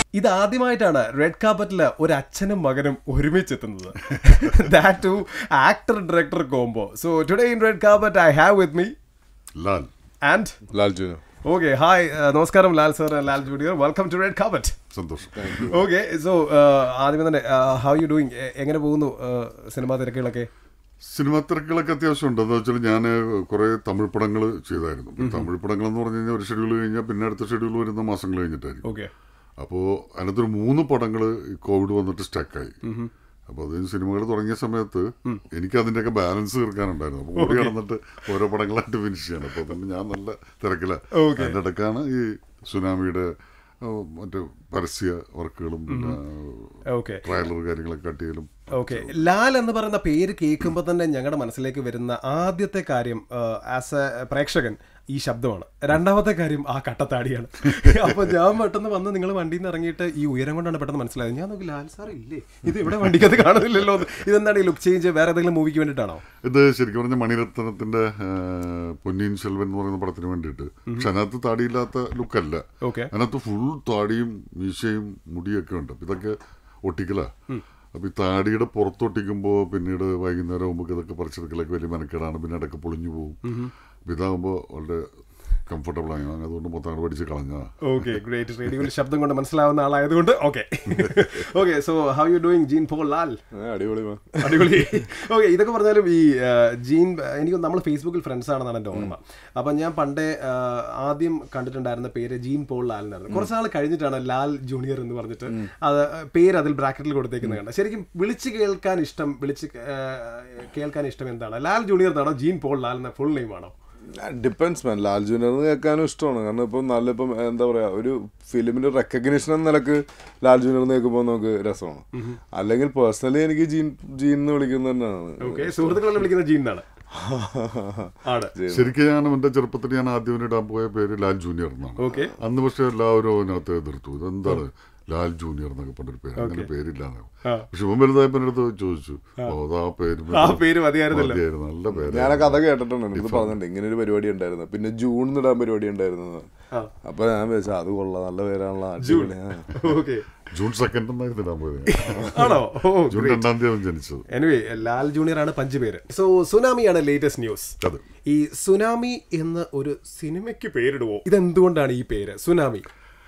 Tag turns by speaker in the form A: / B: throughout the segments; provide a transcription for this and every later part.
A: ഇത് ആദ്യമായിട്ടാണ് റെഡ് കാർപ്പറ്റിൽ ഒരു അച്ഛനും മകനും ഒരുമിച്ചെത്തുന്നത് that too actor director combo so today in red carpet I have with me
B: Lal
A: and
C: Lal junior
A: okay hi നമസ്കാരം Lal sir Lal junior welcome to red carpet
B: സന്തോഷം
A: okay so ആദ്യമേ തന്നെ ഹൗ യു ഡൂയിങ് എങ്ങനെ പോകുന്നു സിനിമാ തിരക്കുകളൊക്കെ
B: സിനിമാ തിരക്കുകളൊക്കെ അത്യാവശ്യം ഉണ്ട് എന്താ വെച്ചാൽ ഞാൻ കുറെ തമിഴ് പടങ്ങൾ ചെയ്തായിരുന്നു ഇപ്പൊ തമിഴ് പടങ്ങൾ എന്ന് പറഞ്ഞു കഴിഞ്ഞാൽ ഒരു ഷെഡ്യൂൾ കഴിഞ്ഞാൽ പിന്നെ അടുത്ത ഷെഡ്യൂൾ വരുന്ന മാസങ്ങൾ കഴിഞ്ഞിട്ടായിരിക്കും
A: ഓക്കെ
B: അപ്പോൾ അതിനകത്തൊരു മൂന്ന് പടങ്ങൾ കോവിഡ് വന്നിട്ട് സ്റ്റക്കായി അപ്പോൾ അത് സിനിമകൾ തുടങ്ങിയ സമയത്ത് എനിക്ക് അതിൻ്റെയൊക്കെ ബാലൻസ് തീർക്കാനുണ്ടായിരുന്നു അപ്പോൾ ഓടി നടന്നിട്ട് ഓരോ പടങ്ങളായിട്ട് ഫിനിഷ് ചെയ്യണം അപ്പോൾ അതുകൊണ്ട് ഞാൻ നല്ല തിരക്കിലാണ്
A: Okay.
B: അതിൻ്റെ ഇടയ്ക്കാണ് ഈ സുനാമിയുടെ ആ, മറ്റു പരസ്യ വർക്കുകളും പിന്നെ
A: ഓക്കെ
B: ട്രയലർ കാര്യങ്ങളൊക്കെ കട്ട് ചെയ്യലും
A: ഓക്കെ ലാൽ എന്ന് പറയുന്ന പേര് കേൾക്കുമ്പോൾ തന്നെ ഞങ്ങളുടെ മനസ്സിലേക്ക് വരുന്ന ആദ്യത്തെ കാര്യം ആസ് എ പ്രേക്ഷകൻ ഈ ശബ്ദമാണ് രണ്ടാമത്തെ കാര്യം ആ കട്ടത്താടിയാണ് അപ്പൊ ഞാൻ പെട്ടെന്ന് വന്ന് നിങ്ങൾ വണ്ടിയിൽ നിന്ന് ഇറങ്ങിയിട്ട് ഈ ഉയരം കൊണ്ടാണ് പെട്ടെന്ന് മനസ്സിലായത് ഞാൻ നോക്കി ലാൽ സാർ ഇല്ലേ ഇത് ഇവിടെ വണ്ടിക്കത് കാണുന്നില്ലല്ലോ എന്ന്. ഇതെന്താണ് ഈ ലുക്ക് ചേഞ്ച് വേറെ ഏതെങ്കിലും മൂവിക്ക് വേണ്ടിയിട്ടാണോ
B: ഇത് ശരിക്കും പറഞ്ഞ മണിരത്നത്തിന്റെ ആ, പൊന്നിയിൻ സെൽവൻ എന്ന് പറയുന്ന പടത്തിന് വേണ്ടിയിട്ട് പക്ഷെ അതിനകത്ത് താടിയില്ലാത്ത ലുക്കല്ല
A: ഓക്കെ
B: അതിനകത്ത് ഫുൾ താടിയും മീശയും മുടിയൊക്കെ ഉണ്ട് അപ്പൊ ഇതൊക്കെ ഒട്ടിക്കല അപ്പൊ ഈ താടിയുടെ പുറത്തൊട്ടിക്കുമ്പോൾ പിന്നീട് വൈകുന്നേരം ആകുമ്പോൾ ഇതൊക്കെ പറിച്ചെടുക്കലൊക്കെ വലിയ മെനക്കേടാണ് പിന്നെ ഇടയ്ക്ക് പൊളിഞ്ഞു പോകും അപ്പൊ ഇതാകുമ്പോൾ വളരെ കംഫർട്ടബിൾ ആയി ഞാൻ അതുകൊണ്ട് മൊത്തം അങ്ങോട്ട് പഠിച്ച് കളഞ്ഞതാ
A: ഓക്കെ ഗ്രേറ്റ് റേഡിയോയിൽ ശബ്ദം കൊണ്ട് മനസ്സിലാവുന്ന ആളായതുകൊണ്ട് okay okay so how you doing Jean Paul Lal
C: അടിപൊളി മാ
A: അടിപൊളി ഓക്കെ ഇതൊക്കെ പറഞ്ഞാലും ഈ ആ, ജീൻ എനിക്ക് നമ്മൾ ഫേസ്ബുക്കിൽ ഫ്രണ്ട്സ് ആണെന്നാണ് എൻ്റെ ഓർമ്മ അപ്പം ഞാൻ പണ്ടേ ആ, ആദ്യം കണ്ടിട്ടുണ്ടായിരുന്ന പേര് ജീൻ പോൾ ലാൽ എന്നായിരുന്നു കുറച്ച് നാൾ കഴിഞ്ഞിട്ടാണ് ലാൽ ജൂനിയർ എന്ന് പറഞ്ഞിട്ട് അത് പേര് അതിൽ ബ്രാക്കറ്റിൽ കൊടുത്തേക്കുന്നത് കണ്ട ശരിക്കും വിളിച്ച് കേൾക്കാൻ ഇഷ്ടം വിളിച്ച് ആ, കേൾക്കാൻ ഇഷ്ടം എന്താണ് ലാൽ ജൂനിയർ എന്നാണോ ജീൻ പോൾ ലാൽ എന്ന ഫുൾ നെയിം ആണോ
C: ഡിപ്പെൻസ് മാൻ ലാൽ ജൂനിയർ കേൾക്കാനും ഇഷ്ടമാണ് കാരണം ഇപ്പം നല്ല ഇപ്പം എന്താ പറയാ ഒരു ഫിലിമിന്റെ റെക്കഗ്നീഷൻ എന്ന നിലക്ക് ലാൽ ജൂനിയർ കേൾക്കുമ്പോൾ നമുക്ക് രസമാണ് അല്ലെങ്കിൽ പേഴ്സണലി എനിക്ക് ജീൻ ജീൻ എന്ന് വിളിക്കുന്നത് തന്നെയാണ്
A: ഓക്കെ സുഹൃത്തുക്കളെ വിളിക്കുന്ന ജീൻ എന്നാണ് ആണ്
B: ശരിക്കും ഞാൻ എന്റെ ചെറുപ്പത്തിൽ ഞാൻ ആദ്യം ഇടാൻ പോയ പേര് ലാൽ ജൂനിയർ എന്നാണ്
A: ഓക്കെ
B: അന്ന് പക്ഷെ എല്ലാവരും അതിനകത്ത് എതിർത്തു ഇതെന്താണ് ലാൽ ജൂനിയർ എന്നൊക്കെ പറഞ്ഞൊരു പേര് അങ്ങനെ പേരില്ല
A: ആ.
B: പക്ഷെ ഇവൻ വലുതായപ്പോ എൻ്റെ അടുത്ത് ചോദിച്ചു ഓ അതാ പേര്
A: ആ പേര് മതിയായിരുന്നല്ലോ
B: മതിയായിരുന്നു. നല്ല പേര്
C: ഞാൻ ആ കഥ കേട്ടിട്ടുണ്ട് എനിക്ക് പറഞ്ഞിട്ടുണ്ട് ഇങ്ങനെ ഒരു പരിപാടി ഉണ്ടായിരുന്നു പിന്നെ ജൂൺ ഇടാൻ പരിപാടി ഉണ്ടായിരുന്നു
A: ആ.
C: അപ്പൊ ഞാൻ വിചാരിച്ചു അത് കൊള്ളാം നല്ല പേരാണല്ലോ അടിപൊളി. ആ.
A: ഓക്കെ
B: ജൂൺ സെക്കൻഡ് എന്നായിരുന്നു ഇടാൻ പോയത് ഞാൻ.
A: ആണോ ഓ
B: ജൂൺ രണ്ടാം തീയതി അവൻ ജനിച്ചത്
A: എനിവേ ലാൽ ജൂനിയർ ആണ് പഞ്ച് പേര് സോ സുനാമിയാണ് ലേറ്റസ്റ്റ് ന്യൂസ്
B: അതെ
A: ഈ സുനാമി എന്ന ഒരു സിനിമയ്ക്ക് പേരിടുവോ ഇതെന്തുകൊണ്ടാണ് ഈ പേര് സുനാമി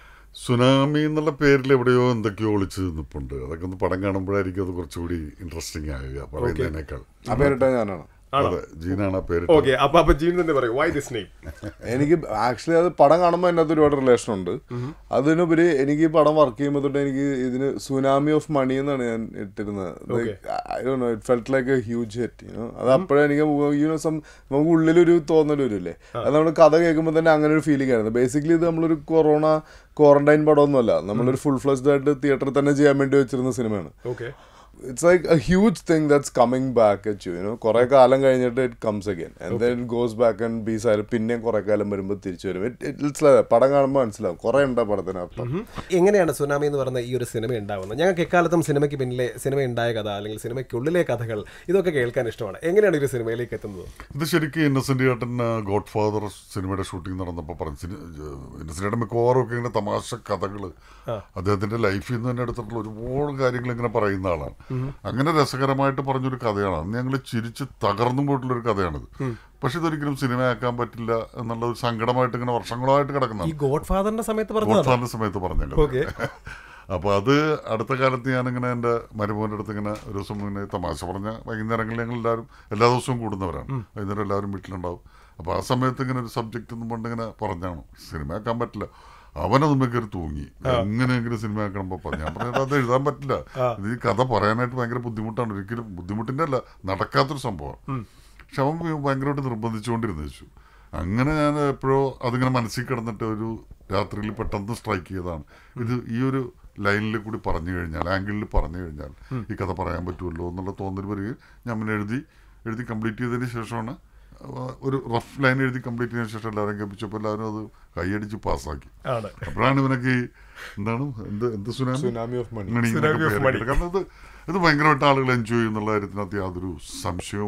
B: സുനാമി എന്നുള്ള പേരിൽ എവിടെയോ എന്തൊക്കെയോ ഒളിച്ച് നിൽപ്പുണ്ട് അതൊക്കെ ഒന്ന് പടം കാണുമ്പോഴായിരിക്കും അത് കുറച്ചുകൂടി ഇൻട്രസ്റ്റിംഗ് ആവുക പറയുന്നതിനേക്കാൾ
C: ആ പേരിട്ട ഞാനാണ്
B: അതെ ജീനാണ് ആ പേര്
A: ഓക്കെ അപ്പൊ അപ്പൊ ജീൻ തന്നെ പറയും വൈ ദിസ് നെയിം
C: എനിക്ക് ആക്ച്വലി അത് പടം കാണുമ്പോൾ അതിനകത്ത് ഒരുപാട് റിലേഷൻ ഉണ്ട് അതിനുപരി എനിക്ക് ഈ പടം വർക്ക് ചെയ്യുമ്പോൾ തൊട്ട് എനിക്ക് ഇതിന് സുനാമി ഓഫ് മണി എന്നാണ് ഞാൻ ഇട്ടിരുന്നത്
A: Okay.
C: It felt like a huge hit you know അത് അപ്പോഴേ എനിക്ക് യുനോ സം നമുക്ക് ഉള്ളിലൊരു തോന്നൽ വരില്ലേ അത് നമ്മൾ കഥ കേൾക്കുമ്പോൾ തന്നെ അങ്ങനെ ഒരു ഫീലിംഗ് ആയിരുന്നു ബേസിക്കലി ഇത് നമ്മളൊരു കൊറോണ ക്വാറന്റൈൻ പടമൊന്നുമല്ല നമ്മളൊരു ഫുൾ ഫ്ലസ്ഡ് ആയിട്ട് തിയേറ്ററിൽ തന്നെ ചെയ്യാൻ വേണ്ടി വെച്ചിരുന്ന സിനിമയാണ്
A: okay
C: it's like a huge thing that's coming back at you you know കുറെ കാലം കഴിഞ്ഞിട്ട് it comes again and then it goes back and bees ആയാലും പിന്നെയും കുറെ കാലം വരുമ്പോൾ തിരിച്ചു വരും ഇറ്റ്സ് ലൈക്ക് പടം കാണുമ്പോൾ മനസ്സിലാവും കുറെ ഉണ്ട് ആ പടത്തിനർത്ഥം
A: എങ്ങനെയാണ് സുനാമി എന്ന് പറയുന്ന ഈ ഒരു സിനിമ ഉണ്ടാവുന്നത് ഞങ്ങൾക്ക് എക്കാലത്തും സിനിമയ്ക്ക് പിന്നിലെ സിനിമ ഉണ്ടായ കഥ അല്ലെങ്കിൽ സിനിമയ്ക്കുള്ളിലെ കഥകൾ ഇതൊക്കെ കേൾക്കാൻ ഇഷ്ടമാണ് എങ്ങനെയാണ് ഈ ഒരു സിനിമയിലേക്ക് എത്തുന്നത്
B: ഇത് ശരിക്കും ഇന്നസെന്റ് ചേട്ടൻ ഗോഡ് ഫാദർ സിനിമയുടെ ഷൂട്ടിംഗ് നടന്നപ്പോൾ പറഞ്ഞു സിനി- ഇന്നസെന്റ് ചേട്ടൻ മിക്കവാറും ഒക്കെ ഇങ്ങനെ തമാശ കഥകൾ അദ്ദേഹത്തിന്റെ ലൈഫിൽ നിന്ന് തന്നെ എടുത്തിട്ടുള്ള ഒരുപാട് കാര്യങ്ങൾ ഇങ്ങനെ പറയുന്ന ആളാണ് അങ്ങനെ രസകരമായിട്ട് പറഞ്ഞൊരു കഥയാണ് അന്ന് ഞങ്ങൾ ചിരിച്ച് തകർന്നു പോയിട്ടുള്ള ഒരു കഥയാണിത് പക്ഷെ ഇതൊരിക്കലും സിനിമയാക്കാൻ പറ്റില്ല എന്നുള്ള ഒരു സങ്കടമായിട്ട് ഇങ്ങനെ വർഷങ്ങളായിട്ട്
A: ഈ
B: കിടക്കുന്നതാണ്
A: ഗോഡ് ഫാദറിന്റെ സമയത്ത്
B: ഗോഡ്
A: പറഞ്ഞതാണ്
B: ഫാദറിന്റെ സമയത്ത് പറഞ്ഞ
A: Okay.
B: അപ്പോൾ അത് അടുത്ത കാലത്ത് ഞാനിങ്ങനെ എൻ്റെ മരുമോൻ്റെ അടുത്ത് ഇങ്ങനെ ഒരു ദിവസം ഇങ്ങനെ തമാശ പറഞ്ഞ വൈകുന്നേരങ്ങളിൽ ഞങ്ങൾ എല്ലാവരും എല്ലാ ദിവസവും കൂടുന്നവരാണ് വൈകുന്നേരം എല്ലാവരും വീട്ടിലുണ്ടാവും അപ്പോൾ ആ സമയത്ത് ഇങ്ങനെ ഒരു സബ്ജക്റ്റ് ഒന്നും കൊണ്ട് ഇങ്ങനെ പറഞ്ഞാണ് സിനിമയാക്കാൻ പറ്റില്ല അവനതുമ്മ കയറി തൂങ്ങി എങ്ങനെയെങ്കിലും സിനിമ ആക്കണം പപ്പ ഞാൻ പറഞ്ഞത് അത് എഴുതാൻ പറ്റില്ല ഇത് ഈ കഥ പറയാനായിട്ട് ഭയങ്കര ബുദ്ധിമുട്ടാണ് ഒരിക്കലും ബുദ്ധിമുട്ടിൻ്റെ അല്ല നടക്കാത്തൊരു സംഭവം പക്ഷെ അവൻ ഭയങ്കരമായിട്ട് നിർബന്ധിച്ചുകൊണ്ടിരുന്നു വെച്ചു അങ്ങനെ ഞാൻ എപ്പോഴോ അതിങ്ങനെ മനസ്സിൽ കിടന്നിട്ട് ഒരു രാത്രിയിൽ പെട്ടെന്ന് സ്ട്രൈക്ക് ചെയ്തതാണ് ഇത് ഈ ഒരു ലൈനിൽ കൂടി പറഞ്ഞു കഴിഞ്ഞാൽ ആംഗിളിൽ പറഞ്ഞു കഴിഞ്ഞാൽ ഈ കഥ പറയാൻ പറ്റുമല്ലോ എന്നുള്ള തോന്നൽ വരികയും ഞാൻ പിന്നെ എഴുതി എഴുതി കംപ്ലീറ്റ് ചെയ്തതിന് ശേഷമാണ് ആ, ഒരു റഫ് ലൈൻ എഴുതി കംപ്ലീറ്റ് ചെയ്തതിന് ശേഷം എല്ലാവരും കേൾപ്പിച്ചപ്പോൾ എല്ലാവരും അത് കൈയടിച്ച് പാസ്സാക്കി
A: ആണ്
B: അപ്പോഴാണ് ഇവനൊക്കെ ഈ എന്താണ് എന്ത് എന്ത് Tsunami
C: Tsunami of money
B: money എന്നൊക്കെ
A: Tsunami of
B: പേരിട്ടത്.
A: money.
B: കാരണം ഇത് ഇത് ഭയങ്കരമായിട്ട് ആളുകൾ എൻജോയ് ചെയ്യുന്നുള്ള കാര്യത്തിനകത്ത് യാതൊരു സംശയവും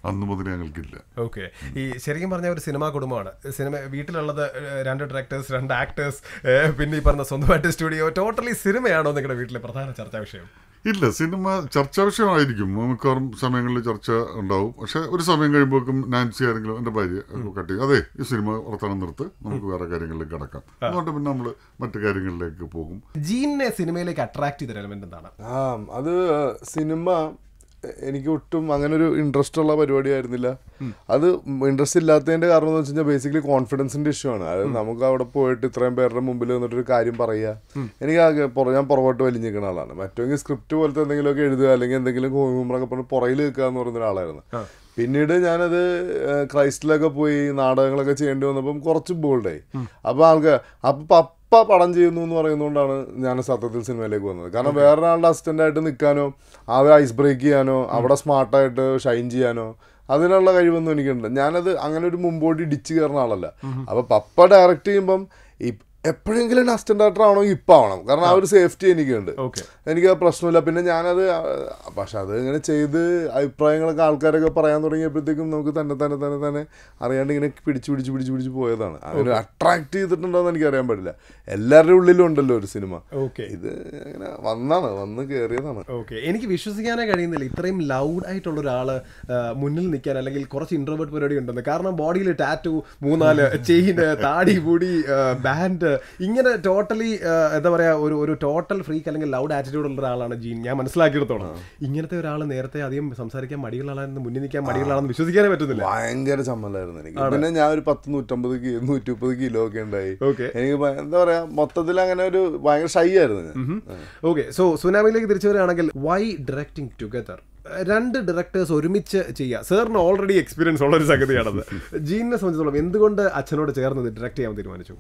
B: അന്ന് മുതൽ ഞങ്ങൾക്കില്ല
A: ഓക്കെ ഈ ശരിക്കും പറഞ്ഞ ഒരു സിനിമാ കുടുംബമാണ് സിനിമ വീട്ടിലുള്ളത് ഏഹ്, രണ്ട് ഡയറക്ടേഴ്സ് രണ്ട് ആക്ടേഴ്സ് പിന്നെ ഈ പറഞ്ഞ സ്വന്തമായിട്ട് സ്റ്റുഡിയോ ടോട്ടലി സിനിമയാണോ നിങ്ങളുടെ വീട്ടിലെ പ്രധാന ചർച്ചാ വിഷയം
B: ഇല്ല സിനിമ ചർച്ചാ വിഷയമായിരിക്കും മിക്കവാറും സമയങ്ങളിൽ ചർച്ച ഉണ്ടാവും പക്ഷെ ഒരു സമയം കഴിയുമ്പോഴേക്കും നാൻസി ആരെങ്കിലും എൻ്റെ ഭാര്യ കട്ട് ചെയ്യും അതെ ഈ സിനിമ വർത്തമാനം നിർത്ത് നമുക്ക് വേറെ കാര്യങ്ങളിലേക്ക് കടക്കാം അതുകൊണ്ട് പിന്നെ നമ്മൾ മറ്റു കാര്യങ്ങളിലേക്ക് പോകും
A: ജീനിനെ സിനിമയിലേക്ക് അട്രാക്ട് ചെയ്ത എലമെന്റ് എന്താണ്
C: ആ അത് സിനിമ എനിക്ക് ഒട്ടും അങ്ങനെ ഒരു ഇൻട്രസ്റ്റ് ഉള്ള പരിപാടി ആയിരുന്നില്ല അത് ഇൻട്രസ്റ്റ് ഇല്ലാത്തതിന്റെ കാരണം എന്ന് വെച്ച് കഴിഞ്ഞാൽ ബേസിക്കലി കോൺഫിഡൻസിന്റെ ഇഷ്യൂ ആണ് അതായത് നമുക്ക് അവിടെ പോയിട്ട് ഇത്രയും പേരുടെ മുമ്പിൽ നിന്നിട്ട് ഒരു കാര്യം പറയുക എനിക്ക് ആകെ പുറ- ഞാൻ പുറകോട്ട് വലിഞ്ഞിരിക്കുന്ന ആളാണ് മറ്റെങ്കിൽ സ്ക്രിപ്റ്റ് പോലത്തെ എന്തെങ്കിലുമൊക്കെ എഴുതുക അല്ലെങ്കിൽ എന്തെങ്കിലും ഹോംവർക്ക് പറഞ്ഞ് പുറകിൽ നിൽക്കുക എന്ന് പറയുന്ന ഒരാളായിരുന്നു പിന്നീട് ഞാനത് ഏഹ്, ക്രൈസ്റ്റിലൊക്കെ പോയി നാടകങ്ങളൊക്കെ ചെയ്യേണ്ടി വന്നപ്പം കുറച്ച് ബോൾഡായി അപ്പൊ ആൾക്ക് അപ്പൊ പപ്പ പടം ചെയ്യുന്നു എന്ന് പറയുന്നതുകൊണ്ടാണ് ഞാൻ സത്യത്തിൽ സിനിമയിലേക്ക് വന്നത് കാരണം വേറൊരാളുടെ അസിസ്റ്റന്റ് ആയിട്ട് നിൽക്കാനോ അവർ ഐസ് ബ്രേക്ക് ചെയ്യാനോ അവിടെ സ്മാർട്ടായിട്ട് ഷൈൻ ചെയ്യാനോ അതിനുള്ള കഴിവൊന്നും എനിക്കുണ്ട് ഞാനത് അങ്ങനെ ഒരു മുമ്പോട്ട് ഇടിച്ചു കയറുന്ന ആളല്ല അപ്പൊ പപ്പ ഡയറക്റ്റ് ചെയ്യുമ്പം ഈ എപ്പോഴെങ്കിലും അസിസ്റ്റന്റ് ഡയറക്ടർ ആവണോ ഇപ്പം ആവണം കാരണം ആ ഒരു സേഫ്റ്റി എനിക്കുണ്ട്
A: ഓക്കെ
C: എനിക്ക് ആ പ്രശ്നമില്ല പിന്നെ ഞാനത് ആ, പക്ഷെ അത് ഇങ്ങനെ ചെയ്ത് അഭിപ്രായങ്ങളൊക്കെ ആൾക്കാരൊക്കെ പറയാൻ തുടങ്ങിയപ്പോഴത്തേക്കും നമുക്ക് തന്നെ തന്നെ തന്നെ തന്നെ അറിയാണ്ട് ഇങ്ങനെ പിടിച്ച് പിടിച്ച് പിടിച്ച് പിടിച്ച് പോയതാണ് അങ്ങനെ അട്രാക്ട് ചെയ്തിട്ടുണ്ടോ എന്ന് എനിക്ക് അറിയാൻ പറ്റില്ല എല്ലാവരുടെ ഉള്ളിലും ഉണ്ടല്ലോ ഒരു സിനിമ
A: ഓക്കെ
C: ഇത് ഇങ്ങനെ വന്നാണ് വന്ന് കയറിയതാണ്
A: ഓക്കെ എനിക്ക് വിശ്വസിക്കാനേ കഴിയുന്നില്ല ഇത്രയും ലൗഡ് ആയിട്ടുള്ള ഒരാള് ആ, മുന്നിൽ നിൽക്കാൻ അല്ലെങ്കിൽ കുറച്ച് ഇൻട്രോവേർട്ട് പരിപാടി ഉണ്ടെന്ന് കാരണം ബോഡിയിൽ ടാറ്റു മൂന്നാല് ചെയിന് താടി പൂടി ബാൻഡ് ഇങ്ങനെ ടോട്ടലി എന്താ പറയാ ഒരു ഒരു ടോട്ടൽ ഫ്രീക്ക് അല്ലെങ്കിൽ ലൗഡ് ആറ്റിറ്റ്യൂഡ് ഉള്ള ഒരാളാണ് ജീൻ ഞാൻ മനസ്സിലാക്കിയെടുത്തോളം ഇങ്ങനത്തെ ഒരാൾ നേരത്തെ അധികം സംസാരിക്കാൻ മടികളാണെന്ന് മുന്നിൽ നിൽക്കാൻ മടികളാണെന്ന് വിശ്വസിക്കാനേ പറ്റുന്നില്ല
C: ഭയങ്കര ചമ്മലായിരുന്നു എനിക്ക് പിന്നെ ഞാൻ ഒരു പത്ത് നൂറ്റമ്പത് കി നൂറ്റി മുപ്പത് കിലോ ഒക്കെ ഉണ്ടായി
A: ഓക്കെ
C: എനിക്ക് ഭയ- എന്താ പറയാ മൊത്തത്തിൽ അങ്ങനെ ഒരു ഭയങ്കര ഷൈ ആയിരുന്നു ഞാൻ
A: ഓക്കെ സോ സുനാമിയിലേക്ക് തിരിച്ചു വരികയാണെങ്കിൽ വൈ ഡയറക്ടിങ് ടുഗദർ രണ്ട് ഡയറക്ടേഴ്സ് ഒരുമിച്ച് ചെയ്യുക സാറിന് ഓൾറെഡി എക്സ്പീരിയൻസ് ഉള്ള ഒരു സംഗതിയാണത് ജീനിനെ സംബന്ധിച്ചിടത്തോളം എന്തുകൊണ്ട് അച്ഛനോട് ചേർന്നത് ഡയറക്ട് ചെയ്യാൻ തീരുമാനിച്ചു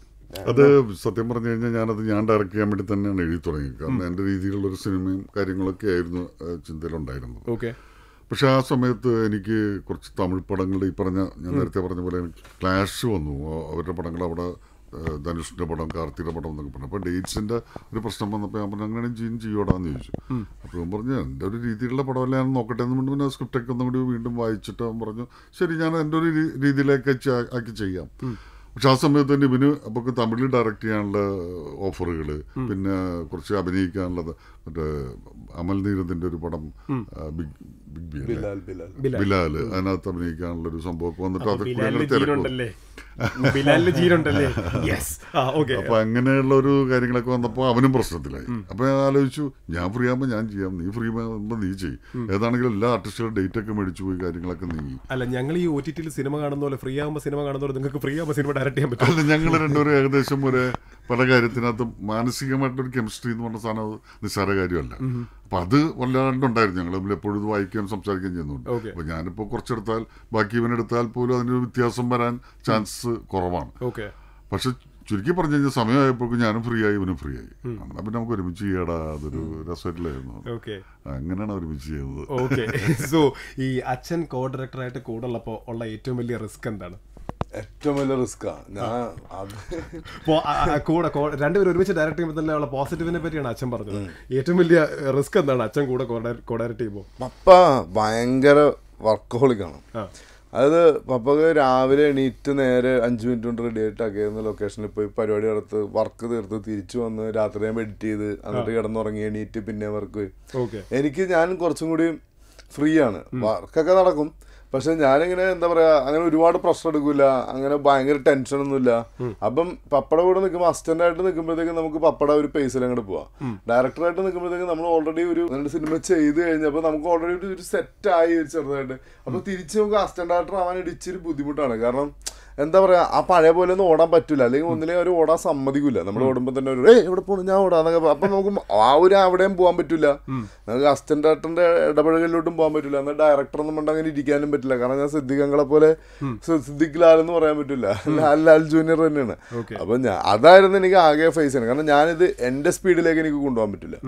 B: അത് സത്യം പറഞ്ഞു കഴിഞ്ഞാൽ ഞാനത് ഞാൻ ഡയറക്റ്റ് ചെയ്യാൻ വേണ്ടി തന്നെയാണ് എഴുതി തുടങ്ങിയത് കാരണം എൻ്റെ രീതിയിലുള്ള ഒരു സിനിമയും കാര്യങ്ങളൊക്കെ ആയിരുന്നു ആ, ചിന്തയിലുണ്ടായിരുന്നത്
A: ഓക്കെ
B: പക്ഷെ ആ സമയത്ത് എനിക്ക് കുറച്ച് തമിഴ് പടങ്ങൾ ഈ പറഞ്ഞ ഞാൻ നേരത്തെ പറഞ്ഞ പോലെ എനിക്ക് ക്ലാഷ് വന്നു ആ- അവരുടെ പടങ്ങൾ അവിടെ ഏഹ്, ധനുഷിന്റെ പടം കാർത്തിയുടെ പടം എന്നൊക്കെ പറഞ്ഞു അപ്പോൾ ഡേറ്റ്സിന്റെ ഒരു പ്രശ്നം വന്നപ്പോൾ ഞാൻ പറഞ്ഞു അങ്ങനെ ജീൻ ചെയ്യോടാന്ന് ചോദിച്ചു അപ്പോൾ അവൻ പറഞ്ഞു എൻ്റെ ഒരു രീതിയിലുള്ള പടമല്ല ഞാൻ നോക്കട്ടെ എന്ന് പറഞ്ഞു പിന്നെ സ്ക്രിപ്റ്റൊക്കെ ഒന്നും കൂടി വീണ്ടും വായിച്ചിട്ട് അവൻ പറഞ്ഞു ശരി ഞാൻ എൻ്റെ ഒരു രീ- രീതിയിലേക്ക് ചെ- ആക്കി ചെയ്യാം പക്ഷെ ആ സമയത്ത് തന്നെ ഇവന് അപ്പോൾ തമിഴിൽ ഡയറക്റ്റ് ചെയ്യാനുള്ള ഓഫറുകൾ പിന്നെ കുറച്ച് അഭിനയിക്കാനുള്ളത് മറ്റേ അമൽ നീരദിന്റെ ഒരു പടം ആ, ബിഗ് ബിഗ് ബി അല്ലേ?
C: ബിലാൽ ബിലാൽ
B: ബിലാല് അതിനകത്ത് അഭിനയിക്കാനുള്ള ഒരു സംഭവമൊക്കെ വന്നിട്ട് അത്
A: ബിലാലിന്
B: തിരക്കും
A: ജീനുണ്ടല്ലേ ബിലാലിന് ജീനുണ്ടല്ലേ യെസ് ആ ഓക്കെ
B: അപ്പൊ അങ്ങനെയുള്ള ഒരു കാര്യങ്ങളൊക്കെ വന്നപ്പോൾ അവനും പ്രശ്നത്തിലായി അപ്പൊ ഞാൻ ആലോചിച്ചു ഞാൻ ഫ്രീ ആകുമ്പോൾ ഞാൻ ചെയ്യാം നീ ഫ്രീ ആകുമ്പോൾ നീ ചെയ്യും ഏതാണെങ്കിലും എല്ലാ ആർട്ടിസ്റ്റുകളുടെ ഡേറ്റ് ഒക്കെ മേടിച്ചു പോയി കാര്യങ്ങളൊക്കെ നീങ്ങി
A: അല്ല ഞങ്ങൾ ഈ ഒ ടി ടിയിൽ സിനിമ കാണുന്ന പോലെ ഫ്രീ ആകുമ്പോൾ സിനിമ കാണുന്ന പോലെ നിങ്ങൾക്ക് ഫ്രീ ആകുമ്പോൾ സിനിമ ഡയറക്റ്റ് ചെയ്യാൻ പറ്റും
B: അല്ല ഞങ്ങൾ രണ്ടുപേരും ഏകദേശം ഒരു പല കാര്യത്തിനകത്ത് മാനസികമായിട്ടൊരു കെമിസ്ട്രി എന്ന് പറഞ്ഞ സാധനം അത് നിസ്സാര കാര്യമല്ല അപ്പൊ അത് വല്ലാണ്ടുണ്ടായിരുന്നു ഞങ്ങൾ തമ്മിൽ എപ്പോഴും ഇത് വായിക്കുകയും സംസാരിക്കുകയും ചെയ്യുന്നുണ്ട്
A: Okay.
B: അപ്പൊ ഞാനിപ്പോ കുറച്ചെടുത്താൽ ബാക്കി ഇവനെടുത്താൽ പോലും അതിനൊരു വ്യത്യാസം വരാൻ ചാൻസ് കുറവാണ്
A: ഓക്കെ
B: പക്ഷെ ചുരുക്കി പറഞ്ഞു കഴിഞ്ഞാൽ സമയമായപ്പോഴേക്കും ഞാനും ഫ്രീ ആയി ഇവനും ഫ്രീ ആയി എന്നാ പിന്നെ നമുക്ക് ഒരുമിച്ച് ചെയ്യടാ അതൊരു രസമായിട്ടില്ലായിരുന്നു
A: ഓക്കെ
B: അങ്ങനെയാണ് ഒരുമിച്ച് ചെയ്യുന്നത്
A: ഓക്കെ സോ ഈ അച്ഛൻ കോ ഡയറക്ടറായിട്ട് കൂടെ ഉള്ളപ്പോൾ ഉള്ള ഏറ്റവും വലിയ റിസ്ക് എന്താണ്
C: ഏറ്റവും വലിയ റിസ്ക്കാ ഞാൻ അത്
A: പോ- ആ- ആ കൂടെ കോ- രണ്ടുപേരും ഒരുമിച്ച് ഡയറക്ട് ചെയ്യുമ്പോൾ തന്നെ ഉള്ള പോസിറ്റീവിനെ പറ്റിയാണ് അച്ഛൻ പറഞ്ഞത് ഏറ്റവും വലിയ റിസ്ക് എന്താണ് അച്ഛൻ കൂടെ കോ ഡയറക്ട് ചെയ്യുമ്പോൾ
C: പപ്പ ഭയങ്കര വർക്കഹോളിക്കാണ്
A: ആ
C: അതായത് പപ്പക്ക് രാവിലെ എണീറ്റ് നേരെ അഞ്ച് മിനിറ്റ് കൊണ്ട് റെഡി ആയിട്ട് അകയുന്ന ലൊക്കേഷനിൽ പോയി പരിപാടി നടത്ത് വർക്ക് തീർത്ത് തിരിച്ചു വന്ന് രാത്രി ഞാൻ എഡിറ്റ് ചെയ്ത് എന്നിട്ട് കിടന്നുറങ്ങി എണീറ്റ് പിന്നെ വർക്ക്
A: ഓക്കെ
C: എനിക്ക് ഞാൻ കുറച്ചും കൂടി ഫ്രീ ആണ് വർക്കൊക്കെ നടക്കും പക്ഷെ ഞാനിങ്ങനെ എന്താ പറയാ അങ്ങനെ ഒരുപാട് പ്രശ്നം എടുക്കൂല അങ്ങനെ ഭയങ്കര ടെൻഷൻ ഒന്നുമില്ല അപ്പം പപ്പട കൂടെ നിൽക്കുമ്പോൾ അസിസ്റ്റന്റ് ആയിട്ട് നിൽക്കുമ്പോഴത്തേക്കും നമുക്ക് പപ്പട ഒരു പേസിൽ അങ്ങോട്ട് പോവാം ഡയറക്ടറായിട്ട് നിൽക്കുമ്പോഴത്തേക്കും നമ്മൾ ഓൾറെഡി ഒരു രണ്ട് സിനിമ ചെയ്ത് കഴിഞ്ഞപ്പോൾ നമുക്ക് ഓൾറെഡി ഒരു ഒരു സെറ്റ് ആയി ഒരു ചെറുതായിട്ട് അപ്പൊ തിരിച്ച് നമുക്ക് അസിസ്റ്റന്റ് ഡയറക്ടർ ആവാൻ ഇടിച്ചൊരു ബുദ്ധിമുട്ടാണ് കാരണം എന്താ പറയാ ആ പഴയ പോലെ ഒന്നും ഓടാൻ പറ്റൂല അല്ലെങ്കിൽ ഒന്നിലെ ഒരു ഓടാൻ സമ്മതിക്കൂല നമ്മൾ ഓടുമ്പോൾ തന്നെ ഒരു ഏയ് എവിടെ പോണു ഞാൻ ഓടാന്നൊക്കെ പറ- അപ്പൊ നമുക്ക് ആ ഒരു അവിടെയും പോകാൻ പറ്റില്ല നമുക്ക് അസിസ്റ്റന്റ് ഡയറക്ടറിന്റെ ഇടപെടലിലോട്ടും പോകാൻ പറ്റില്ല എന്നാൽ ഡയറക്ടർ ഒന്നും കൊണ്ട് അങ്ങനെ ഇരിക്കാനും പറ്റില്ല കാരണം ഞാൻ സിദ്ദിഖ് അങ്ങളെ പോലെ സി- സിദ്ദിഖ് ലാൽ എന്ന് പറയാൻ പറ്റില്ല ലാൽ ലാൽ ജൂനിയർ തന്നെയാണ്
A: Okay.
C: അപ്പൊ ഞാൻ അതായിരുന്നു എനിക്ക് ആകെ ഫേസ് ചെയ്യുന്നത് കാരണം ഞാനിത് എന്റെ സ്പീഡിലേക്ക് എനിക്ക് കൊണ്ടുപോകാൻ പറ്റില്ല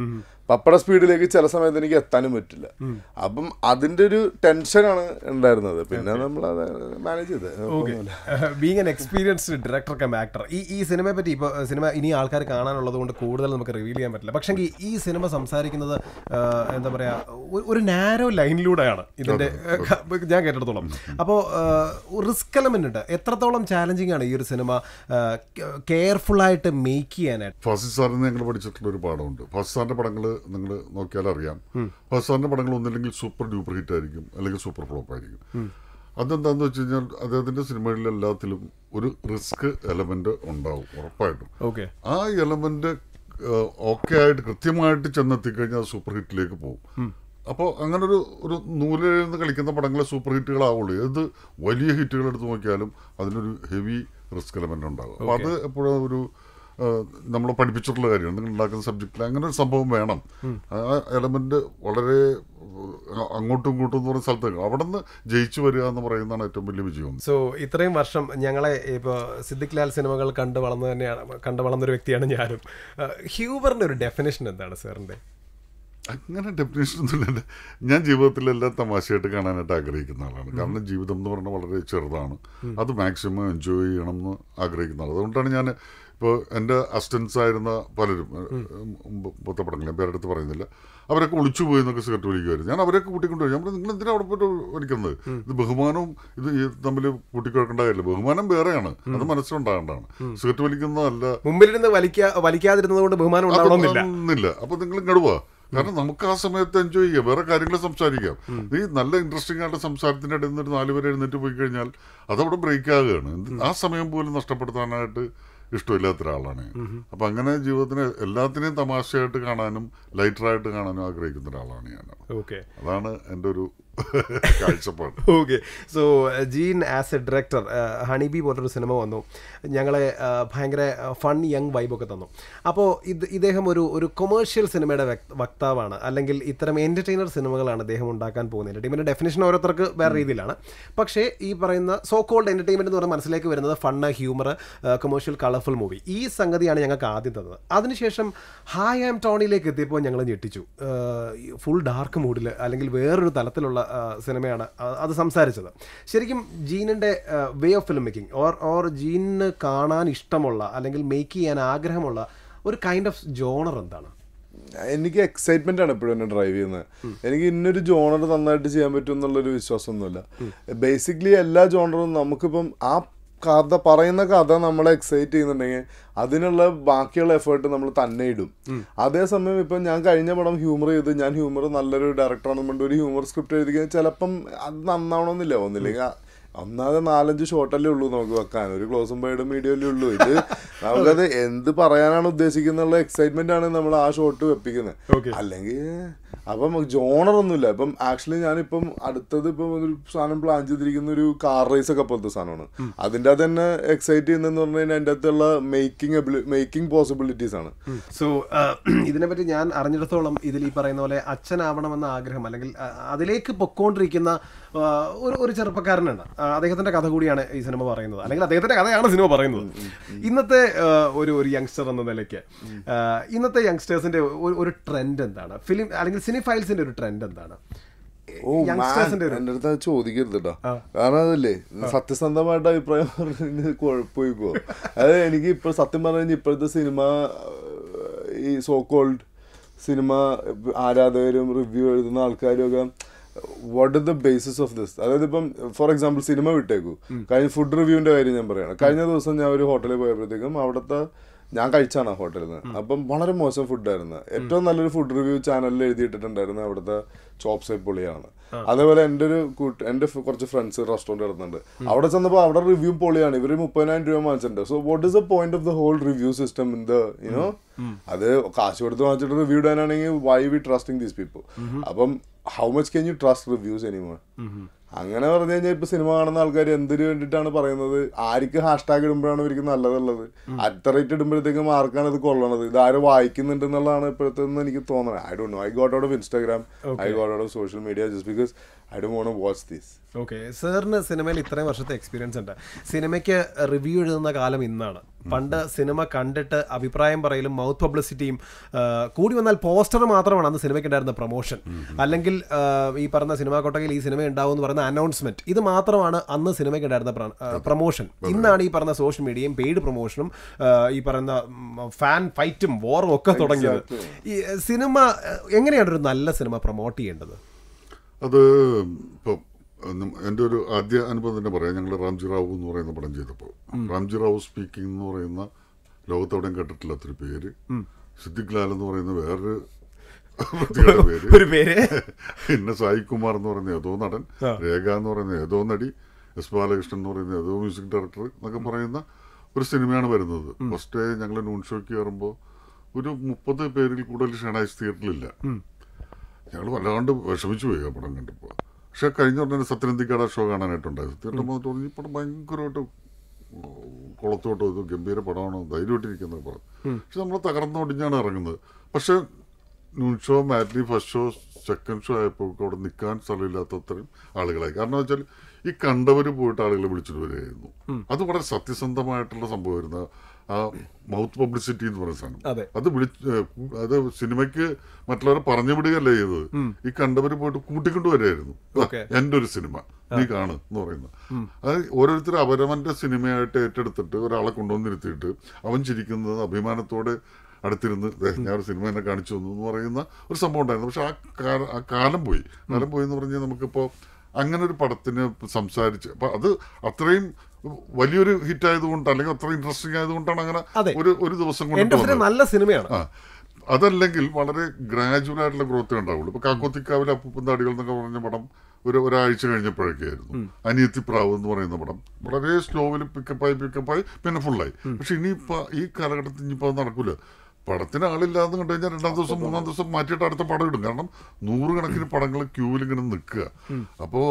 C: പപ്പട സ്പീഡിലേക്ക് ചില സമയത്ത് എനിക്ക് എത്താനും പറ്റില്ല അപ്പം അതിന്റെ ഒരു ടെൻഷനാണ് ഉണ്ടായിരുന്നത് പിന്നെ നമ്മൾ അത് മാനേജ് ചെയ്ത് കുഴപ്പമൊന്നുമില്ല.
A: Being an experienced director cum actor ഈ ഈ സിനിമയെ പറ്റി ഇപ്പോൾ സിനിമ ഇനി ആൾക്കാർ കാണാനുള്ളത് കൊണ്ട് കൂടുതൽ നമുക്ക് റിവീൽ ചെയ്യാൻ പറ്റില്ല പക്ഷേ ഈ സിനിമ സംസാരിക്കുന്നത് ആ, എന്താ പറയുക ഒരു നാരോ ലൈനിലൂടെയാണ് ഇതിൻ്റെ ഞാൻ കേട്ടിടത്തോളം അപ്പോൾ റിസ്ക് എലമെന്റ് ഉണ്ട് എത്രത്തോളം ചാലഞ്ചിങ് ആണ് ഈ ഒരു സിനിമ കെയർഫുള്ളായിട്ട് മേക്ക് ചെയ്യാനായിട്ട്
B: ഫാസിൽ സാറിന് ഞങ്ങൾ പഠിച്ചിട്ടുള്ള ഒരു പാഠമുണ്ട് ഫാസിൽ സാറിന്റെ പടങ്ങൾ നിങ്ങൾ നോക്കിയാൽ അറിയാം ഫാസിൽ സാറിന്റെ പടങ്ങൾ ഒന്നില്ലെങ്കിൽ സൂപ്പർ ഡ്യൂപ്പർ ഹിറ്റ് ആയിരിക്കും അല്ലെങ്കിൽ സൂപ്പർ ഫ്ലോപ്പ് ആയിരിക്കും അതെന്താന്ന് വെച്ച് കഴിഞ്ഞാൽ അദ്ദേഹത്തിന്റെ സിനിമകളിൽ എല്ലാത്തിലും ഒരു റിസ്ക് എലമെന്റ് ഉണ്ടാവും ഉറപ്പായിട്ടും
A: ഓക്കെ
B: ആ എലമെന്റ് ഓക്കെ ആയിട്ട് കൃത്യമായിട്ട് ചെന്നെത്തിക്കഴിഞ്ഞാൽ സൂപ്പർ ഹിറ്റിലേക്ക് പോകും അപ്പോൾ അങ്ങനെ ഒരു ഒരു നൂലിൽ കളിക്കുന്ന പടങ്ങളെ സൂപ്പർ ഹിറ്റുകളാവുള്ളൂ ഏത് വലിയ ഹിറ്റുകൾ എടുത്ത് നോക്കിയാലും അതിനൊരു ഹെവി റിസ്ക് എലമെന്റ് ഉണ്ടാകും അപ്പോൾ അത് എപ്പോഴും ഒരു നമ്മൾ പഠിപ്പിച്ചിട്ടുള്ള കാര്യമാണ് നിങ്ങൾ ഉണ്ടാക്കുന്ന സബ്ജക്റ്റിൽ അങ്ങനെ ഒരു സംഭവം വേണം ആ എലമെന്റ് വളരെ ആ, അങ്ങോട്ടും ഇങ്ങോട്ടും എന്ന് പറയുന്ന സ്ഥലത്തേക്ക് അവിടെ നിന്ന് ജയിച്ചു വരിക എന്ന് പറയുന്നതാണ് ഏറ്റവും വലിയ വിജയം
A: സോ ഇത്രയും വർഷം ഞങ്ങളെ ഇപ്പോൾ സിദ്ദിഖ് ലാൽ സിനിമകൾ കണ്ട് വളർന്നു തന്നെയാണ് കണ്ട് വളർന്നൊരു വ്യക്തിയാണ് ഞാനും ഹ്യൂമറിൻ്റെ ഒരു ഡെഫിനേഷൻ എന്താണ് സാറിൻ്റെ
B: അങ്ങനെ ഡെഫിനേഷൻ ഒന്നുമില്ല ഞാൻ ജീവിതത്തിലെല്ലാം തമാശയായിട്ട് കാണാനായിട്ട് ആഗ്രഹിക്കുന്ന ആളാണ് കാരണം ജീവിതം എന്ന് പറഞ്ഞാൽ വളരെ ചെറുതാണ് അത് മാക്സിമം എൻജോയ് ചെയ്യണം എന്ന് ആഗ്രഹിക്കുന്ന ആൾ അതുകൊണ്ടാണ് ഞാൻ ഇപ്പോൾ എൻ്റെ അസിസ്റ്റൻസ് ആയിരുന്ന പലരും മുമ്പത്തെ പടങ്ങൾ ഞാൻ പേരെടുത്ത് പറയുന്നില്ല അവരൊക്കെ ഒളിച്ചു പോയി എന്നൊക്കെ സിഗരറ്റ് വലിക്കുമായിരുന്നു ഞാൻ അവരൊക്കെ കൂട്ടിക്കൊണ്ടുപോയി ഞാൻ പറഞ്ഞു നിങ്ങൾ എന്തിനാ അവിടെ പോയിട്ട് വലിക്കുന്നത് ഇത് ബഹുമാനവും ഇത് ഈ തമ്മിൽ കൂട്ടിക്കൊടുക്കേണ്ട കാര്യമില്ല ബഹുമാനം വേറെയാണ് അത് മനസ്സിലുണ്ടാകേണ്ടതാണ് സിഗരറ്റ് വലിക്കുന്നതല്ല
A: മുമ്പിലിരുന്ന് വലിക്കാ വലിക്കാതിരുന്നത് കൊണ്ട് ബഹുമാനം ഉണ്ടാവണമെന്നില്ല
B: ഒന്നില്ല അപ്പൊ നിങ്ങൾ ഇങ്ങോട്ട് പോവാ കാരണം നമുക്ക് ആ സമയത്ത് എൻജോയ് ചെയ്യാം വേറെ കാര്യങ്ങൾ സംസാരിക്കാം ഈ നല്ല ഇൻട്രസ്റ്റിംഗ് ആയിട്ട് സംസാരത്തിന്റെ ഇടയിൽ നിന്ന് ഒരു നാല് പേര് എഴുന്നേറ്റ് പോയി കഴിഞ്ഞാൽ അതവിടെ ബ്രേക്ക് ആകുകയാണ് എന്ത് ആ സമയം പോലും നഷ്ടപ്പെടുത്താനായിട്ട് ഇഷ്ടമില്ലാത്ത ഒരാളാണ് ഞാൻ. അപ്പൊ അങ്ങനെ ജീവിതത്തിന് എല്ലാത്തിനെയും തമാശയായിട്ട് കാണാനും ലൈറ്ററായിട്ട് കാണാനും ആഗ്രഹിക്കുന്ന ഒരാളാണ് ഞാൻ
A: ഓക്കെ
B: അതാണ് എൻ്റെ ഒരു കാഴ്ചപ്പാട്
A: okay so Jean as a director Honey Bee പോലൊരു സിനിമ വന്നു ഞങ്ങളെ ആ, ഭയങ്കര ഫൺ യങ് വൈബൊക്കെ തന്നു അപ്പോൾ ഇത് ഇദ്ദേഹം ഒരു ഒരു കൊമേഴ്ഷ്യൽ സിനിമയുടെ വ്യക്ത- വക്താവാണ് അല്ലെങ്കിൽ ഇത്തരം എൻ്റർടൈനർ സിനിമകളാണ് അദ്ദേഹം ഉണ്ടാക്കാൻ പോകുന്നത് എൻ്റർടൈൻമെൻറ്റ് ഡെഫിനേഷൻ ഓരോരുത്തർക്ക് വേറെ രീതിയിലാണ് പക്ഷേ ഈ പറയുന്ന സോ കോൾഡ് എൻ്റർടൈൻമെൻറ്റ് എന്ന് പറഞ്ഞാൽ മനസ്സിലേക്ക് വരുന്നത് fun humour commercial colourful movie ഈ സംഗതിയാണ് ഞങ്ങൾക്ക് ആദ്യം തന്നത് അതിനുശേഷം ഹായ് ആം ടോണിയിലേക്ക് എത്തിയപ്പോൾ ഞങ്ങൾ ഞെട്ടിച്ചു ഫുൾ ഡാർക്ക് മൂഡിൽ അല്ലെങ്കിൽ വേറൊരു തലത്തിലുള്ള ആ, സിനിമയാണ് ആ- അത് സംസാരിച്ചത് ശരിക്കും ജീനിൻ്റെ way of film making or or ജീനിന് കാണാൻ ഇഷ്ടമുള്ള അല്ലെങ്കിൽ മേക്ക് ചെയ്യാൻ ആഗ്രഹമുള്ള ഒരു കൈൻഡ് ഓഫ് ജോണർ എന്താണ്
C: എനിക്ക് എക്സൈറ്റ്മെന്റ് ആണ് എപ്പോഴും എന്നെ ഡ്രൈവ് ചെയ്യുന്നത് എനിക്ക് ഇന്നൊരു ജോണർ നന്നായിട്ട് ചെയ്യാൻ പറ്റും എന്നുള്ളൊരു വിശ്വാസമൊന്നുമില്ല ബേസിക്കലി എല്ലാ ജോണറും നമുക്കിപ്പം ആ കഥ പറയുന്ന കഥ നമ്മളെ എക്സൈറ്റ് ചെയ്യുന്നുണ്ടെങ്കിൽ അതിനുള്ള ബാക്കിയുള്ള എഫേർട്ട് നമ്മൾ തന്നെ ഇടും അതേസമയം ഇപ്പം ഞാൻ കഴിഞ്ഞ പടം ഹ്യൂമർ ചെയ്ത് ഞാൻ ഹ്യൂമർ നല്ലൊരു ഡയറക്ടറാണെന്ന് പറഞ്ഞിട്ട് ഒരു ഹ്യൂമർ സ്ക്രിപ്റ്റ് എഴുതി കഴിഞ്ഞാൽ ചിലപ്പം അത് നന്നാവണമെന്നില്ല ഒന്നില്ലെങ്കിൽ ആ- ഒന്നാമത് നാലഞ്ച് ഷോട്ടല്ലേ ഉള്ളൂ നമുക്ക് വെക്കാൻ ഒരു ക്ലോസും ബൈഡും മീഡിയല്ലേ ഉള്ളൂ ഇത് നമുക്കത് എന്ത് പറയാനാണ് ഉദ്ദേശിക്കുന്നുള്ള എക്സൈറ്റ്മെന്റ് ആണ് നമ്മൾ ആ ഷോട്ട് വെപ്പിക്കുന്നത്
A: Okay.
C: അല്ലെങ്കിൽ അപ്പം ജോണർ ഒന്നുമില്ല ഇപ്പം ആക്ച്വലി ഞാനിപ്പം അടുത്തത് ഇപ്പം ഒരു സാധനം പ്ലാൻ ചെയ്തിരിക്കുന്ന ഒരു കാർ റേസ് ഒക്കെ പോലത്തെ സാധനമാണ് അതിൻ്റെ അത് തന്നെ എക്സൈറ്റ് ചെയ്യുന്നതെന്ന് പറഞ്ഞു കഴിഞ്ഞാൽ അതിൻ്റെ അകത്തുള്ള മേക്കിംഗ് മേക്കിംഗ് പോസിബിലിറ്റീസ് ആണ്
A: സോ ഇതിനെപ്പറ്റി ഞാൻ അറിഞ്ഞിടത്തോളം ഇതിൽ ഈ പറയുന്ന പോലെ അച്ഛനാവണമെന്ന ആഗ്രഹം അല്ലെങ്കിൽ ആ, അതിലേക്ക് പൊക്കോണ്ടിരിക്കുന്ന ആ, ഒരു ഒരു ചെറുപ്പക്കാരനാണ് ആ, അദ്ദേഹത്തിന്റെ കഥ കൂടിയാണ് ഈ സിനിമ പറയുന്നത് അല്ലെങ്കിൽ അദ്ദേഹത്തിന്റെ കഥയാണ് സിനിമ പറയുന്നത് ഇന്നത്തെ ആ, ഒരു ഒരു യങ്സ്റ്റർ എന്ന നിലയ്ക്ക് ആ, ഇന്നത്തെ യങ്സ്റ്റേഴ്സിന്റെ ഒരു- ഒരു ട്രെൻഡ് എന്താണ് ഫിലിം അല്ലെങ്കിൽ സിനിഫൈൽസിന്റെ ഒരു ട്രെൻഡ് എന്താണ്
C: ഓ
A: യങ്സ്റ്റേഴ്സിന്റെ ഒരു
C: എൻ്റെ അടുത്ത് അത് ചോദിക്കരുത് കേട്ടോ കാരണം അതല്ലേ സത്യസന്ധമായിട്ട് അഭിപ്രായം പറഞ്ഞത് കുഴപ്പമായി പോ അത് എനിക്ക് ഇപ്പോൾ സത്യം പറഞ്ഞു കഴിഞ്ഞാൽ ഇപ്പോഴത്തെ സിനിമ ഈ സോ കോൾഡ് സിനിമ ആരാധകരും റിവ്യൂ എഴുതുന്ന ആൾക്കാരും ഒക്കെ what is the basis of this അതായത് ഇപ്പം ഫോർ എക്സാമ്പിൾ സിനിമ വിട്ടേക്കു കഴിഞ്ഞ ഫുഡ് റിവ്യൂവിന്റെ കാര്യം ഞാൻ പറയണം കഴിഞ്ഞ ദിവസം ഞാൻ ഒരു ഹോട്ടലിൽ പോയപ്പോഴത്തേക്കും അവിടുത്തെ ഞാൻ കഴിച്ചാണ് ആ ഹോട്ടലിൽ നിന്ന് അപ്പം വളരെ മോശം ഫുഡായിരുന്നു ഏറ്റവും നല്ലൊരു ഫുഡ് റിവ്യൂ ചാനലിൽ എഴുതിയിട്ടുണ്ടായിരുന്നു അവിടുത്തെ ചോപ്സ് പൊളിയാണ് അതേപോലെ എൻ്റെ ഒരു കൂട്ട് എൻ്റെ ഫ് കുറച്ച് ഫ്രണ്ട്സ് റെസ്റ്റോറൻറ്റ് നടത്തുന്നുണ്ട് അവിടെ ചെന്നപ്പോൾ അവിടെ റിവ്യൂ പൊളിയാണ് ഇവർ മുപ്പതിനായിരം രൂപ വാങ്ങിച്ചിട്ടുണ്ട് so what is the point of the whole review system in the you know അത് കാശ് കൊടുത്ത് വാങ്ങിച്ചിട്ട് റിവ്യൂ ഇടാനാണെങ്കിൽ why we trusting these people അപ്പം how much can you trust reviews anymore അങ്ങനെ പറഞ്ഞു കഴിഞ്ഞാൽ ഇപ്പൊ സിനിമ കാണുന്ന ആൾക്കാർ എന്തിനു വേണ്ടിയിട്ടാണ് പറയുന്നത് ആർക്ക് ഹാഷ്ടാഗ് ഇടുമ്പോഴാണ് ഇവർക്ക് നല്ലതുള്ളത് അറ്റ് റേറ്റ് ഇടുമ്പോഴത്തേക്കും ആർക്കാണ് ഇത് കൊള്ളണത് ഇത് ആര് വായിക്കുന്നുണ്ട് എന്നുള്ളതാണ് ഇപ്പോഴത്തെ എനിക്ക് തോന്നുന്നത് I don't know I got out of Instagram I got out of social media just because I do won't watch these
A: okay സാറിന് സിനിമയിൽ ഇത്രയും വർഷത്തെ എക്സ്പീരിയൻസ് ഉണ്ട് സിനിമയ്ക്ക് റിവ്യൂ എഴുതുന്ന കാലം ഇന്നാണ് പണ്ട് സിനിമ കണ്ടിട്ട് അഭിപ്രായം പറയലും മൗത്ത് പബ്ലിസിറ്റിയും ആ, കൂടി വന്നാൽ പോസ്റ്റർ മാത്രമാണ് അന്ന് സിനിമയ്ക്ക് ഉണ്ടായിരുന്ന പ്രൊമോഷൻ അല്ലെങ്കിൽ ആ, ഈ പറഞ്ഞ സിനിമാ കൊട്ടകയിൽ ഈ സിനിമ ഉണ്ടാവും എന്ന് പറയുന്ന അനൗൺസ്മെന്റ് ഇത് മാത്രമാണ് അന്ന് സിനിമയ്ക്ക് ഉണ്ടായിരുന്ന പ്ര- ആ, പ്രൊമോഷൻ ഇന്നാണ് ഈ പറഞ്ഞ സോഷ്യൽ മീഡിയയും പെയ്ഡ് പ്രൊമോഷനും ആ, ഈ പറയുന്ന ഫാൻ ഫൈറ്റും വോറും ഒക്കെ തുടങ്ങിയത് ഈ സിനിമ ആ, എങ്ങനെയാണ് ഒരു നല്ല സിനിമ പ്രൊമോട്ട് ചെയ്യേണ്ടത്
B: അത് ഇപ്പം നം- എൻ്റെ ഒരു ആദ്യ അനുഭവം തന്നെ പറയാം ഞങ്ങൾ റാംജി റാവു എന്ന് പറയുന്ന പടം ചെയ്തപ്പോൾ റാംജി റാവു സ്പീക്കിംഗ് എന്ന് പറയുന്ന ലോകത്തെവിടെയും കേട്ടിട്ടില്ലാത്തൊരു പേര് സിദ്ദിഖ് ലാൽ എന്ന് പറയുന്ന വേറൊരു വ്യക്തിയുടെ പേര്
A: ഒരു പേര്
B: പിന്നെ സായി കുമാർ എന്ന് പറയുന്ന ഏതോ നടൻ രേഖ എന്ന് പറയുന്ന ഏതോ നടി എസ് ബാലകൃഷ്ണൻ എന്ന് പറയുന്ന ഏതോ മ്യൂസിക് ഡയറക്ടർ എന്നൊക്കെ പറയുന്ന ഒരു സിനിമയാണ് വരുന്നത് ഫസ്റ്റ് ഡേ ഞങ്ങൾ നൂൺ ഷോയ്ക്ക് കയറുമ്പോൾ ഒരു മുപ്പത് പേരിൽ കൂടുതൽ ഷെണൈസ് തിയേറ്ററിലില്ല ഞങ്ങൾ വല്ലാണ്ട് വിഷമിച്ചു പോയി ആ പടം കണ്ടപ്പോൾ പക്ഷെ കഴിഞ്ഞ ഉടനെ സത്യനന്ദിക്കാട് ഷോ കാണാനായിട്ടുണ്ടായത് സത്യം തോന്നി ഈ പടം ഭയങ്കരമായിട്ട് കുളത്തോട്ടോ ഇത് ഗംഭീര പടമാണ് ധൈര്യമായിട്ടിരിക്കുന്നത് പറഞ്ഞു പക്ഷെ നമ്മൾ തകർന്നൊടിഞ്ഞാണ് ഇറങ്ങുന്നത് പക്ഷെ noon show matinee first show second show ആയപ്പോൾ അവിടെ നിൽക്കാൻ സ്ഥലമില്ലാത്ത അത്രയും ആളുകളായി കാരണം വെച്ചാൽ ഈ കണ്ടവർ പോയിട്ട് ആളുകളെ വിളിച്ചിട്ട് വരികയായിരുന്നു അത് വളരെ സത്യസന്ധമായിട്ടുള്ള സംഭവമായിരുന്നു ആ മൗത്ത് പബ്ലിസിറ്റി എന്ന് പറയുന്ന സാധനം
A: അതെ.
B: അത് വിളിച്ച് ഏഹ് കു- അത് സിനിമയ്ക്ക് മറ്റുള്ളവരെ പറഞ്ഞു വിടുകയല്ല ചെയ്തത് ഈ കണ്ടവര് പോയിട്ട് കൂട്ടിക്കൊണ്ട് വരികയായിരുന്നു
A: Okay.
B: എന്റെ ഒരു സിനിമ നീ കാണ് എന്ന് പറയുന്നത് അത് ഓരോരുത്തർ അവരവന്റെ സിനിമയായിട്ട് ഏറ്റെടുത്തിട്ട് ഒരാളെ കൊണ്ടുവന്നിരുത്തിയിട്ട് അവൻ ചിരിക്കുന്നത് അഭിമാനത്തോടെ അടുത്തിരുന്ന് "ദേ, ഞാൻ ഒരു സിനിമ എന്നെ കാണിച്ചു തന്നു എന്ന് പറയുന്ന ഒരു സംഭവം ഉണ്ടായിരുന്നു പക്ഷെ ആ കാല ആ കാലം പോയി കാലം പോയി എന്ന് പറഞ്ഞാൽ നമുക്കിപ്പോ അങ്ങനെ ഒരു പടത്തിന് സംസാരിച്ച് അപ്പൊ അത് അത്രയും വലിയൊരു ഹിറ്റ് ആയതുകൊണ്ട് അല്ലെങ്കിൽ അത്ര ഇൻട്രസ്റ്റിംഗ് ആയതുകൊണ്ടാണ് അങ്ങനെ
A: അതെ.
B: ഒരു ഒരു ദിവസം കൊണ്ട്
A: എന്റെ
B: വന്നത്.
A: നല്ല സിനിമയാണ്
B: ആ അതല്ലെങ്കിൽ വളരെ ഗ്രാജുവൽ ആയിട്ടുള്ള ഗ്രോത്ത് ഉണ്ടാവുള്ളൂ ഇപ്പൊ കാക്കോത്തിക്കാവിലെ അപ്പൂപ്പൻ താടികൾ എന്നൊക്കെ പറഞ്ഞ പടം ഒരു ഒരാഴ്ച കഴിഞ്ഞപ്പോഴൊക്കെയായിരുന്നു അനിയത്തി പ്രാവ് എന്ന് പറയുന്ന പടം വളരെ സ്ലോവിൽ പിക്കപ്പായി പിക്കപ്പായി പിന്നെ ഫുള്ളായി പക്ഷെ ഇനിയിപ്പോ ഈ കാലഘട്ടത്തിൽ ഇനിയിപ്പോ അത് നടക്കൂല പടത്തിന് ആളില്ലാന്ന് കണ്ടു കഴിഞ്ഞാൽ രണ്ടാം ദിവസം മൂന്നാം ദിവസം മാറ്റിയിട്ട് അടുത്ത പടം ഇടും കാരണം നൂറുകണക്കിന് പടങ്ങൾ ക്യൂവിൽ ഇങ്ങനെ നിൽക്കുക അപ്പോ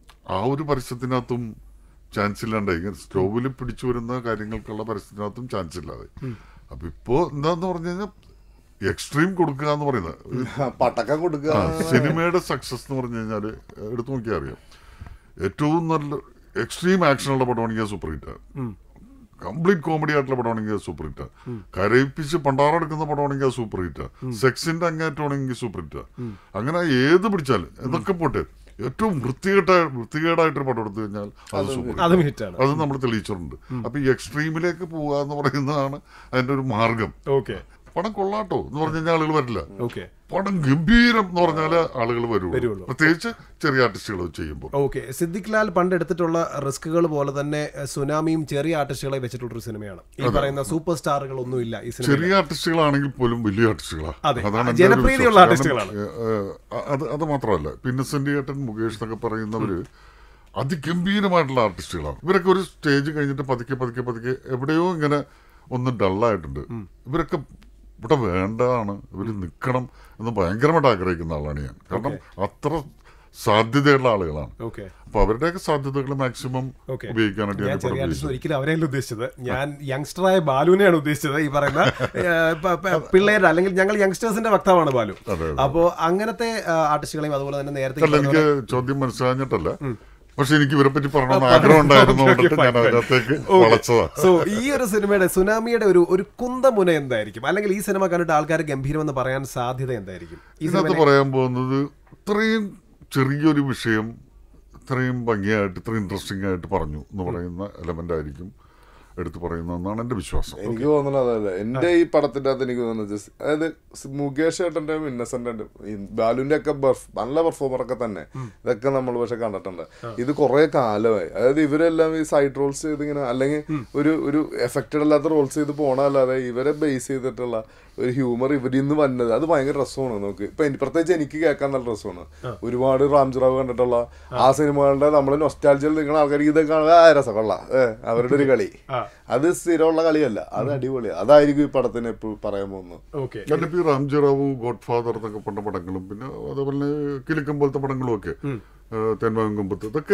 B: ആ ഒരു പരസ്യത്തിനകത്തും ചാൻസ് ഇല്ലാണ്ടായി ഇങ്ങനെ സ്റ്റോവിൽ പിടിച്ചു വരുന്ന കാര്യങ്ങൾക്കുള്ള പരസ്യത്തിനകത്തും ചാൻസ് ഇല്ലാതെ അപ്പൊ ഇപ്പോ എന്താന്ന് പറഞ്ഞു കഴിഞ്ഞാൽ എക്സ്ട്രീം കൊടുക്കുക എന്ന് പറയുന്നത്
C: പട്ടക്കം കൊടുക്കുക
B: ആ, സിനിമയുടെ സക്സസ് എന്ന് പറഞ്ഞു കഴിഞ്ഞാൽ എടുത്തു നോക്കിയാൽ അറിയാം ഏറ്റവും നല്ല എക്സ്ട്രീം ആക്ഷനുള്ള പടമാണെങ്കിൽ സൂപ്പർ ഹിറ്റ് കംപ്ലീറ്റ് കോമഡി ആയിട്ടുള്ള പടമാണെങ്കിൽ സൂപ്പർ ഹിറ്റ് കരയിപ്പിച്ച് പണ്ടാറെടുക്കുന്ന പടമാണെങ്കിൽ അത് സൂപ്പർ ഹിറ്റ് സെക്സിന്റെ അങ്ങേറ്റമാണെങ്കിൽ സൂപ്പർ ഹിറ്റ് അങ്ങനെ ഏത് പിടിച്ചാലും ഇതൊക്കെ പോട്ടെ ഏറ്റവും വൃത്തികെട്ട വൃത്തികേടായിട്ടൊരു പടം എടുത്തു കഴിഞ്ഞാൽ അത് സൂപ്പർ ഹിറ്റ്
A: അതും ഹിറ്റാണ്
B: അത് നമ്മൾ തെളിയിച്ചിട്ടുണ്ട് അപ്പൊ ഈ എക്സ്ട്രീമിലേക്ക് പോവുക എന്ന് പറയുന്നതാണ് അതിന്റെ ഒരു മാർഗം
A: ഓക്കെ
B: പടം കൊള്ളാട്ടോ എന്ന് പറഞ്ഞു കഴിഞ്ഞാൽ ആളുകൾ വരില്ല
A: ഓക്കെ
B: പടം ഗംഭീരം എന്ന് പറഞ്ഞാൽ ആളുകൾ
A: വരുള്ളൂ.
B: വരുള്ളൂ പ്രത്യേകിച്ച് ചെറിയ ആർട്ടിസ്റ്റുകൾ ചെയ്യുമ്പോൾ
A: ഓക്കെ സിദ്ദിഖ് ലാൽ പണ്ട് എടുത്തിട്ടുള്ള റിസ്കുകൾ പോലെ തന്നെ എഹ്, സുനാമിയും ചെറിയ ആർട്ടിസ്റ്റുകളെ വെച്ചിട്ടുള്ള ഒരു സിനിമയാണ് ഈ പറയുന്ന സൂപ്പർ സ്റ്റാറുകൾ ഒന്നുമില്ല ഈ സിനിമ
B: ചെറിയ ആർട്ടിസ്റ്റുകളാണെങ്കിൽ പോലും വലിയ ആർട്ടിസ്റ്റുകളാണ്
A: അതെ.
B: അതാണ് എൻ്റെ ഒരു
A: ജനപ്രീതിയുള്ള
B: വിശ്വാസം.
A: ആർട്ടിസ്റ്റുകളാണ്.
B: കാരണം, ഏഹ്, അത് അത് മാത്രമല്ല പിന്നസെന്റ് ഏട്ടൻ മുകേഷ് എന്നൊക്കെ പറയുന്നവര് അതിഗംഭീരമായിട്ടുള്ള ആർട്ടിസ്റ്റുകളാണ് ഇവരൊക്കെ ഒരു സ്റ്റേജ് കഴിഞ്ഞിട്ട് പതുക്കെ പതുക്കെ പതുക്കെ എവിടെയോ ഇങ്ങനെ ഒന്ന് ഡള്ളായിട്ടുണ്ട് ഇവരൊക്കെ ഇവിടെ വേണ്ടതാണ് ഇവർ നിൽക്കണം എന്ന് ഭയങ്കരമായിട്ട് ആഗ്രഹിക്കുന്ന ആളാണ് ഞാൻ കാരണം അത്ര സാധ്യതയുള്ള ആളുകളാണ്
A: ഓക്കെ
B: അപ്പൊ അവരുടെയൊക്കെ സാധ്യതകൾ മാക്സിമം
A: ഓക്കെ
B: ഉപയോഗിക്കാനായിട്ട്
A: ഞാൻ
B: ഞാൻ
A: ചെറിയ
B: പടം
A: ആർട്ടിസ്റ്റ്
B: ഉപയോഗിച്ചു
A: ഒരിക്കലും അവരെയല്ല ഉദ്ദേശിച്ചത് ഞാൻ യങ്സ്റ്ററായ ബാലുവിനെയാണ് ഉദ്ദേശിച്ചത് ഈ പറയുന്ന ഏഹ്, പ- പ- പിള്ളേരുടെ അല്ലെങ്കിൽ ഞങ്ങൾ യങ്സ്റ്റേഴ്സിന്റെ വക്താവാണ് ബാലു
B: അതെ, അതെ.
A: അപ്പോ അങ്ങനത്തെ ആ, ആർട്ടിസ്റ്റുകളെയും അതുപോലെ തന്നെ നേരത്തെ
B: അല്ല എനിക്ക് ചോദ്യം മനസ്സിലാഞ്ഞിട്ടല്ല പക്ഷെ എനിക്ക് ഇവരെ പറ്റി പറയണമെന്ന് ആഗ്രഹം ഉണ്ടായിരുന്നതുകൊണ്ടിട്ട്
A: Okay, fine,
B: ഞാൻ
A: fine.
B: അതിനകത്തേക്ക്
A: Okay.
B: വളച്ചതാ
A: സോ ഈ ഒരു സിനിമയുടെ സുനാമിയുടെ ഒരു ഒരു കുന്തമുന എന്തായിരിക്കും അല്ലെങ്കിൽ ഈ സിനിമ കണ്ടിട്ട് ആൾക്കാർ ഗംഭീരമെന്ന് പറയാൻ സാധ്യത എന്തായിരിക്കും ഈ
B: ഇതിനകത്ത്
A: സിനിമ
B: പറയാൻ പോകുന്നത് ഇത്രയും ചെറിയൊരു വിഷയം ഇത്രയും ഭംഗിയായിട്ട് ഇത്രയും ഇൻട്രസ്റ്റിംഗ് ആയിട്ട് പറഞ്ഞു എന്ന് പറയുന്ന എലമെന്റ് ആയിരിക്കും എടുത്തു പറയുന്നതെന്നാണ് എന്റെ വിശ്വാസം
C: എനിക്ക് തോന്നുന്നത് അതല്ല എന്റെ ഈ പടത്തിന്റെ അകത്ത് എനിക്ക് തോന്നുന്നത് just അതായത് സ് മുകേഷ് ഏട്ടന്റെ ഇന്നസെന്റ് ബാലുവിന്റെ ഒക്കെ നല്ല പെർഫോമർ ഒക്കെ തന്നെ ഇതൊക്കെ നമ്മൾ പക്ഷെ കണ്ടിട്ടുണ്ട് ഇത് കുറെ കാലമായി അതായത് ഇവരെല്ലാം ഈ സൈഡ് റോൾസ് ചെയ്ത് ഇങ്ങനെ അല്ലെങ്കിൽ ഒരു ഒരു എഫക്റ്റഡ് അല്ലാത്ത റോൾസ് ചെയ്ത് പോണല്ലാതെ ഇവരെ ബേസ് ചെയ്തിട്ടുള്ള ഒരു ഹ്യൂമർ ഇവരിൽ നിന്ന് വന്നത് അത് ഭയങ്കര രസമാണ് നമുക്ക് ഇപ്പൊ എനി- പ്രത്യേകിച്ച് എനിക്ക് കേൾക്കാൻ നല്ല രസമാണ് ഒരുപാട് റാംജിറാവ് കണ്ടിട്ടുള്ള ആ സിനിമകളുടെ നമ്മൾ നൊസ്റ്റാൾജിയിൽ നിൽക്കുന്ന ആൾക്കാർക്ക് ഇതൊക്കെ കാണുമ്പോൾ ആ രസം കൊള്ളാം ഏ, അവരുടെ ഒരു കളി
A: ആ.
C: അത് സ്ഥിരമുള്ള കളിയല്ല അത് അടിപൊളിയാണ് അതായിരിക്കും ഈ പടത്തിന് എപ്പോഴും പറയാൻ പോകുന്നത്
A: ഓക്കെ
B: എന്നിട്ട് ഈ റാംജി റാവു ഗോഡ് ഫാദർ എന്നൊക്കെ പറഞ്ഞ പടങ്ങളും പിന്നെ അതേപോലെ കിലുക്കം പോലത്തെ പടങ്ങളും ഒക്കെ തെന്മാകുമ്പത്ത് ഇതൊക്കെ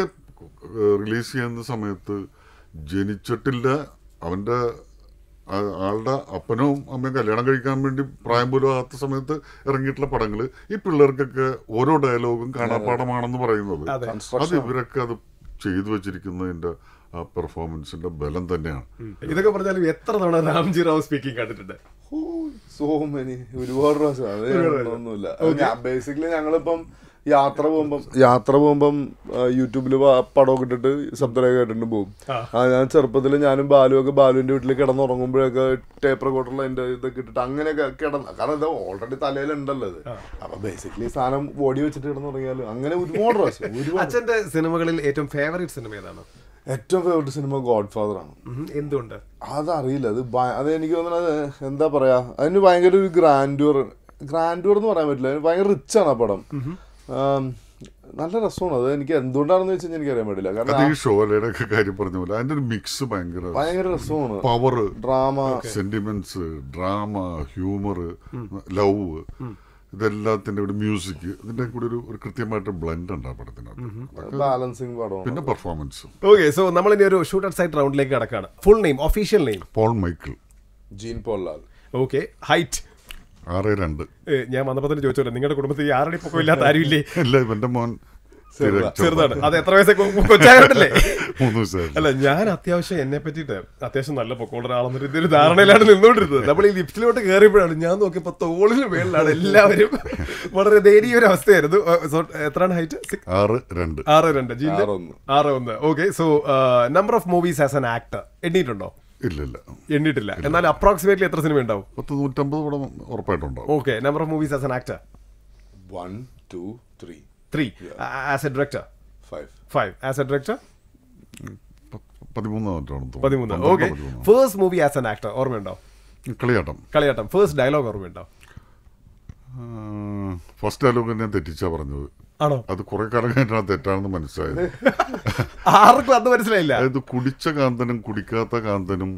B: റിലീസ് ചെയ്യുന്ന സമയത്ത് ജനിച്ചിട്ടില്ല അവന്റെ ആ- ആളുടെ അപ്പനും അമ്മയും കല്യാണം കഴിക്കാൻ വേണ്ടി പ്രായം പോലും ആകാത്ത സമയത്ത് ഇറങ്ങിയിട്ടുള്ള പടങ്ങള് ഈ പിള്ളേർക്കൊക്കെ ഓരോ ഡയലോഗും കാണാപ്പാടമാണെന്ന് പറയുന്നത്
A: അതെ.
B: അത് ഇവരൊക്കെ അത് ചെയ്തു വെച്ചിരിക്കുന്നതിന്റെ ആ പെർഫോമൻസിന്റെ ബലം തന്നെയാണ്
A: ഇതൊക്കെ പറഞ്ഞാലും എത്ര തവണ രാംജി റാവു സ്പീക്കിംഗ് കണ്ടിട്ടുണ്ട്
C: സോ മെനി ഒരുപാട് പ്രാവശ്യം അത് ഒന്നുമില്ല ബേസിക്കലി ഞങ്ങളിപ്പം യാത്ര പോകുമ്പം യാത്ര പോകുമ്പം യൂട്യൂബിൽ പടമൊക്കെ ഇട്ടിട്ട് ശബ്ദരേഖ കേട്ടിട്ട് പോകും ആ ഞാൻ ചെറുപ്പത്തിൽ ഞാനും ബാലു ഒക്കെ ബാലുവിന്റെ വീട്ടിൽ കിടന്നുറങ്ങുമ്പോഴൊക്കെ ടേപ്പ് റെക്കോർഡറിൽ അതിന്റെ ഇതൊക്കെ ഇട്ടിട്ട് അങ്ങനെയൊക്കെ കിടന്ന് കാരണം ഇത് ഓൾറെഡി തലയിലുണ്ടല്ലോ ഇത് അപ്പൊ ബേസിക്കലി സാധനം ബോഡി വെച്ചിട്ട് കിടന്നുറങ്ങിയാലും അങ്ങനെ ഒരുപാട് പ്രാവശ്യം ഒരുപാട്
A: അച്ഛന്റെ സിനിമകളിൽ ഏറ്റവും ഫേവറേറ്റ് സിനിമ ഏതാണ്
C: ഏറ്റവും ഫേവറേറ്റ് സിനിമ ഗോഡ് ഫാദർ ആണ്
A: ഉം, എന്തുകൊണ്ട്
C: അതറിയില്ല അത് ഭ- അത് എനിക്ക് തോന്നുന്നത് എന്താ പറയാ അതിന് ഭയങ്കര ഒരു ഗ്രാൻഡ്യൂർ ഗ്രാൻഡ്യൂർ എന്ന് പറയാൻ പറ്റില്ല അതിന് ഭയങ്കര റിച്ച് ആണ് ആ പടം ആം, നല്ല രസമാണ് അത് എനിക്ക് എന്തുകൊണ്ടാണെന്ന് വെച്ച് കഴിഞ്ഞാൽ എനിക്ക് അറിയാൻ പറ്റില്ല
B: അത്
C: കാരണം
B: ഈ ഷോലയുടെ ഒക്കെ കാര്യം പറഞ്ഞ പോലെ അതിന്റെ ഒരു മിക്സ് ഭയങ്കര
C: ഭയങ്കര രസമാണ്
B: power
C: drama
B: sentiments drama humour love ഇതെല്ലാത്തിന്റെ ഒരു മ്യൂസിക് ഇതിന്റെ കൂടെ ഒരു ഒരു കൃത്യമായിട്ട് ബ്ലെൻഡ് ഉണ്ട് ആ പടത്തിനകത്ത്
C: ബാലൻസിങ് പടമാണ്
B: പിന്നെ പെർഫോമൻസും
A: ഓക്കെ സോ നമ്മൾ ഇനി ഒരു ഷൂട്ട് ഔട്ട് സൈഡ് റൗണ്ടിലേക്ക് കടക്കാണ് full name official name
B: Paul Michael
C: Jean Paul
A: okay height
B: ആറ് രണ്ട്
A: ഞാൻ വന്നപ്പോൾ തന്നെ ചോദിച്ചോട്ടെ നിങ്ങളുടെ കുടുംബത്തിൽ ആരുടെ പൊക്കം ഇല്ലാത്ത ആരുമില്ലേ
B: ഇല്ല ഇവന്റെ മോൻ
C: ചെറുതാ.
A: ചെറുതാണ് അത് എത്ര വയസ്സെ കൊച്ചായോട്ടല്ലേ
B: മൂന്ന് വയസ്സായി
A: അല്ല ഞാൻ അത്യാവശ്യം എന്നെ പറ്റിയിട്ട് അത്യാവശ്യം നല്ല പൊക്കമുള്ള ഒരാളെന്നൊരു ഇതൊരു ധാരണയിലാണ് നിന്നുകൊണ്ടിരുന്നത് നമ്മൾ ഈ ലിഫ്റ്റിലോട്ട് കയറിയപ്പോഴാണ് ഞാൻ നോക്കിയപ്പോ തോളിന് മേളിലാണ് എല്ലാവരും വളരെ ദയനീയ ഒരു അവസ്ഥയായിരുന്നു Uh, so, എത്രയാണ് ഹൈറ്റ്
B: ആറ് രണ്ട്
A: ആറ് രണ്ട് ജില്ല
C: ആറ് ഒന്ന്.
A: ആറ് ഒന്ന് okay so number of movies as an actor എണ്ണിയിട്ടുണ്ടോ
B: ഇല്ല ഇല്ല
A: എണ്ണിയിട്ടില്ല എന്നാൽ അപ്രോക്സിമേറ്റ്ലി എത്ര സിനിമ ഉണ്ടാവും
B: പത്ത് നൂറ്റമ്പത് പടം ഉറപ്പായിട്ടുണ്ടാവും
A: okay number of movies as an actor
C: one two three
A: three as a director
C: five
A: five as a director
B: പ- പതിമൂന്നാമറ്റാണെന്ന്
A: പതിമൂന്ന്
B: തോന്നുന്നു
A: ഓക്കെ
B: പതിമൂന്ന്.
A: First movie as an actor ഓർമ്മയുണ്ടോ
B: കളിയാട്ടം
A: കളിയാട്ടം ഫേസ്റ്റ് ഡയലോഗ് ഓർമ്മയുണ്ടോ
B: ഫസ്റ്റ് ഡയലോഗ് ഞാൻ തെറ്റിച്ചാ പറഞ്ഞത്
A: ആണോ
B: അത് കുറെ കാലം കഴിഞ്ഞാണ് തെറ്റാണെന്ന് മനസ്സിലായത്
A: ആർക്കും അത് മനസ്സിലായില്ല
B: അതായത് കുടിച്ച കാന്തനും കുടിക്കാത്ത കാന്തനും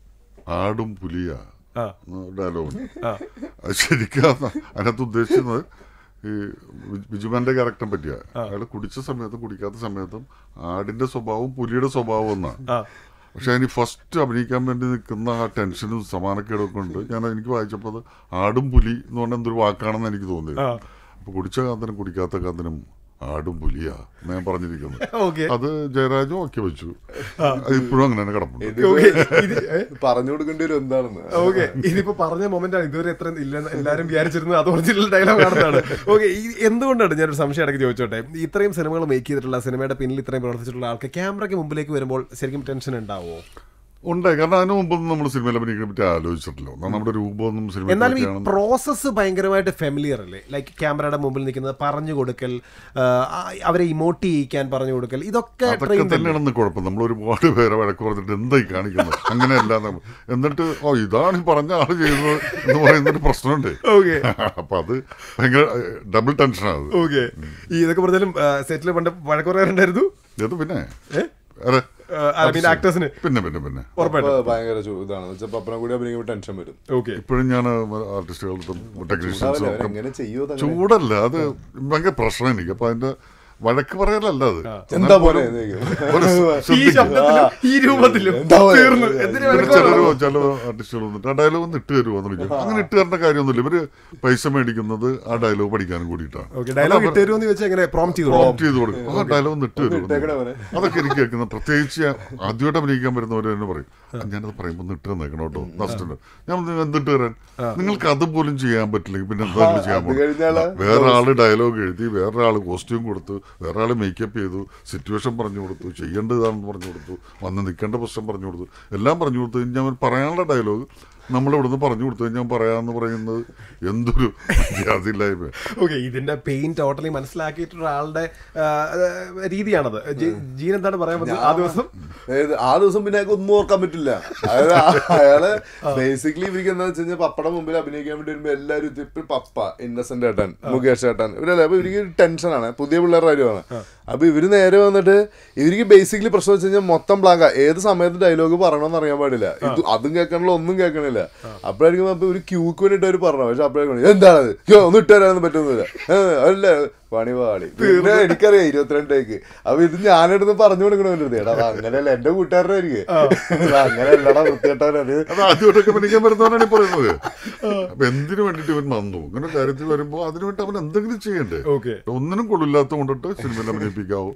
B: ആടും പുലിയ
A: ആ
B: ഡയലോഗ്
A: ആ
B: അത് ശരിക്കും അതിനകത്ത് ഉദ്ദേശിക്കുന്നത് ഈ വി- വിജുമാന്റെ ക്യാരക്ടറെ പറ്റിയ അയാൾ കുടിച്ച സമയത്തും കുടിക്കാത്ത സമയത്തും ആടിന്റെ സ്വഭാവവും പുലിയുടെ സ്വഭാവം എന്നാണ്
A: ആ
B: പക്ഷെ അതിന് ഫസ്റ്റ് അഭിനയിക്കാൻ വേണ്ടി നിൽക്കുന്ന ആ ടെൻഷനും സമാനക്കേടും ഒക്കെ ഉണ്ട് ഞാൻ എനിക്ക് വായിച്ചപ്പോൾ അത് ആടും പുലി എന്ന് പറഞ്ഞ എന്തൊരു വാക്കാണെന്ന് എനിക്ക് തോന്നിയത്
A: ആ.
B: അപ്പൊ കുടിച്ച കാന്തനും കുടിക്കാത്ത കാന്തനും ആടും പുലിയാ എന്ന് ഞാൻ പറഞ്ഞിരിക്കുന്നത്
A: ഓക്കെ
B: അത് ജയരാജും ഒക്കെ വെച്ചു അത് ഇപ്പോഴും അങ്ങനെ തന്നെ കിടപ്പുണ്ട്
A: ഓക്കെ ഇത്
C: പറഞ്ഞു കൊടുക്കേണ്ടി വരും എന്താണെന്ന്
A: ഓക്കെ ഇതിപ്പോ പറഞ്ഞ മൊമെന്റ് ആണ് ഇതുവരെ എത്ര ഇല്ല എല്ലാരും വിചാരിച്ചിരുന്നത് അത് ഒറിജിനൽ ഡയലോഗ് ആണെന്നാണ് ഓക്കെ എന്തുകൊണ്ടാണ് ഞാനൊരു സംശയം ഇടയ്ക്ക് ചോദിച്ചോട്ടെ ഇത്രയും സിനിമകൾ മേക്ക് ചെയ്തിട്ടുള്ള സിനിമയുടെ പിന്നിൽ ഇത്രയും പ്രവർത്തിച്ചിട്ടുള്ള ആൾക്ക് ക്യാമറയ്ക്ക് മുമ്പിലേക്ക് വരുമ്പോൾ ശരിക്കും ടെൻഷൻ ഉണ്ടാവുമോ
B: ഉണ്ടായി കാരണം അതിനു മുമ്പൊന്നും നമ്മൾ സിനിമയിൽ അഭിനയിക്കാൻ പറ്റി ആലോചിച്ചിട്ടില്ല കാരണം നമ്മുടെ രൂപമൊന്നും സിനിമ
A: എന്നാലും ഈ പ്രോസസ്സ് ഭയങ്കരമായിട്ട് ഫെമിലിയർ അല്ലേ ലൈക്ക് ക്യാമറയുടെ മുമ്പിൽ നിൽക്കുന്നത് പറഞ്ഞു കൊടുക്കൽ ആ, അവരെ ഇമോട്ട് ചെയ്യിക്കാൻ പറഞ്ഞു കൊടുക്കൽ ഇതൊക്കെ
B: അതൊക്കെ
A: ട്രെയിൻ
B: തന്നെയാണെന്ന് കുഴപ്പം നമ്മൾ ഒരുപാട് പേരെ വഴക്ക് പറഞ്ഞിട്ട് എന്തായി കാണിക്കുന്നത് അങ്ങനെയല്ല നമ്മ- എന്നിട്ട് ഓ ഇതാണ് ഈ പറഞ്ഞ ആള് ചെയ്യുന്നത് എന്ന് പറയുന്നൊരു പ്രശ്നമുണ്ട്
A: ഓക്കെ
B: അപ്പൊ അത് ഭയങ്കര ഡബിൾ ടെൻഷനാണ് അത്
A: ഓക്കെ ഈ ഇതൊക്കെ പറഞ്ഞാലും സെറ്റിൽ പണ്ട് വഴക്കുറയാറുണ്ടായിരുന്നു
B: ഇത് പിന്നെ അതെ
A: ഐ മീൻ ആക്ടേഴ്സിന്
B: പിന്നെ പിന്നെ പിന്നെ
A: ഉറപ്പായിട്ടും
C: അപ്പൊ ഭയങ്കര ചൂ- ഇതാണ് വെച്ചാൽ പപ്പനെ കൂടി അഭിനയിക്കുമ്പോൾ ടെൻഷൻ വരും
A: ഓക്കെ
B: ഇപ്പോഴും ഞാൻ ആർട്ടിസ്റ്റുകൾക്കും ടെക്നീഷ്യൻസും
C: ഉണ്ടാവില്ല,
B: ഒക്കെ
C: അവരെങ്ങനെ ചെയ്യോ അതങ്ങനെ.
B: ചൂടല്ല അത് ഭയങ്കര പ്രശ്നം എനിക്ക് അപ്പൊ അതിന്റെ വഴക്ക് പറയലല്ല അത്
C: എന്താ പോലെ
B: ഒരു
A: ഈ
B: ശ്രദ്ധിക്കും.
A: ശബ്ദത്തിലും ഈ രൂപത്തിലും
C: എന്താ പോലെ?
A: തീർന്നു എന്തിനു
B: പിന്നെ
A: വഴക്ക്
B: ചിലര്
A: പറയണം?
B: ചില ആർട്ടിസ്റ്റുകൾ വന്നിട്ട് ആ ഡയലോഗ് ഒന്ന് ഇട്ട് തരുമോ എന്ന് ചോദിക്കും അങ്ങനെ ഇട്ട് തരേണ്ട കാര്യമൊന്നുമില്ല ഇവര് പൈസ മേടിക്കുന്നത് ആ ഡയലോഗ് പഠിക്കാനും കൂടിയിട്ടാണ്
A: ഓക്കെ ഡയലോഗ് ഇട്ട് തരുമെന്ന് ചോദിച്ചാൽ എങ്ങനെ പ്രോം ചെയ്തു
B: പ്രോംപ്റ്റ് ചെയ്ത് കൊടുക്കും ആ ഡയലോഗ് ഒന്ന് ഇട്ട്
C: ഇട്ടേക്കണേ
B: തരുമോ
C: മോനെ.
B: അതൊക്കെ എനിക്ക് കേൾക്കുന്നത് പ്രത്യേകിച്ച് ആദ്യമായിട്ട് അഭിനയിക്കാൻ വരുന്നവർ തന്നെ പറയും "ആ, ഞാനത് പറയുമ്പോൾ ഒന്ന് ഇട്ട് തന്നേക്കണം കേട്ടോ നഷ്ടം ഞാൻ പറഞ്ഞു, എന്തിട്ട് തരാൻ നിങ്ങൾക്ക് അതുപോലും ചെയ്യാൻ പറ്റില്ലെങ്കിൽ പിന്നെ എന്താ നിങ്ങൾ ചെയ്യാൻ
C: അത് കഴിഞ്ഞാല്
B: പോകുന്നത് വേറെ ആള് ഡയലോഗ് എഴുതി വേറെ ആള് കോസ്റ്റ്യൂം കൊടുത്തു വേറെ ആള് മേക്കപ്പ് ചെയ്തു സിറ്റുവേഷൻ പറഞ്ഞു കൊടുത്തു ചെയ്യേണ്ടതാണെന്ന് പറഞ്ഞു കൊടുത്തു വന്ന് നിൽക്കേണ്ട പ്രശ്നം പറഞ്ഞു കൊടുത്തു എല്ലാം പറഞ്ഞു കൊടുത്തു കഴിഞ്ഞാൽ അവൻ പറയാനുള്ള ഡയലോഗ് നമ്മൾ ഇവിടുന്ന് പറഞ്ഞു കൊടുത്തു കഴിഞ്ഞാൽ പറയാന്ന് പറയുന്നത് എന്തൊരു മര്യാദയില്ലായ്മ
A: ഓക്കെ ഇതിന്റെ പെയിൻ ടോട്ടലി മനസ്സിലാക്കിയിട്ടുള്ള ആളുടെ ആ, ആ, രീതിയാണത് ജി- ജീൻ എന്താണ് പറയാൻ പറ്റുന്നത് ആ ദിവസം
C: അതായത് ആ ദിവസം പിന്നെ അയാൾക്ക് ഒന്നും ഓർക്കാൻ പറ്റില്ല അതായത് ആ- അയാള് ബേസിക്കലി ഇവർക്ക് എന്താ വെച്ച് കഴിഞ്ഞാൽ പപ്പയുടെ മുമ്പിൽ അഭിനയിക്കാൻ വേണ്ടി വരുമ്പോ എല്ലാവരും ഇത് ഇപ്പൊ പപ്പ ഇന്നസെന്റ് ഏട്ടൻ മുകേഷ് ഏട്ടൻ ഇവരല്ലേ അപ്പൊ ഇവർക്ക് ടെൻഷനാണ് പുതിയ പിള്ളേരുടെ കാര്യമാണ് അപ്പൊ ഇവര് നേരെ വന്നിട്ട് ഇവർക്ക് ബേസിക്കലി പ്രശ്നം വെച്ച് കഴിഞ്ഞാൽ മൊത്തം ബ്ലാങ്ക ഏത് സമയത്ത് ഡയലോഗ് പറയണമെന്ന് അറിയാൻ പാടില്ല ഇത് അതും കേൾക്കണില്ല ഒന്നും കേൾക്കണില്ല അപ്പോഴായിരിക്കും അപ്പൊ ഒരു ക്യൂക്ക് വേണ്ടിട്ട് അവർ പറഞ്ഞു പക്ഷെ അപ്പോഴേക്കും എന്താണത് ക്യോ, ഒന്നും ഇട്ടുതരാനൊന്നും പറ്റുന്നില്ല ഏഹ്, അല്ല പണി പാളി പിന്നെ എനിക്കറിയാം ഇരുപത്തിരണ്ടേക്ക് അപ്പൊ ഇത് ഞാനെടുത്ത് പറഞ്ഞു കൊടുക്കണമല്ലോ എടാ അത് അങ്ങനെയല്ല എന്റെ കൂട്ടുകാരുടെ ആയിരിക്കും അങ്ങനെ അല്ലടാ വൃത്തികെട്ടവനത്
B: അത് ആദ്യമായിട്ടൊക്കെ അഭിനയിക്കാൻ വരുന്നവരാണ് ഈ പറയുന്നത് അപ്പൊ എന്തിനു വേണ്ടിട്ട് ഇവൻ വന്നു അങ്ങനെ കാര്യത്തിൽ വരുമ്പോ അതിനു വേണ്ടി അവൻ എന്തെങ്കിലും ചെയ്യണ്ടേ
A: ഓക്കെ
B: ഒന്നിനും കൊള്ളില്ലാത്ത കൊണ്ടിട്ട് സിനിമയിൽ അഭിനയിപ്പിക്കാവൂ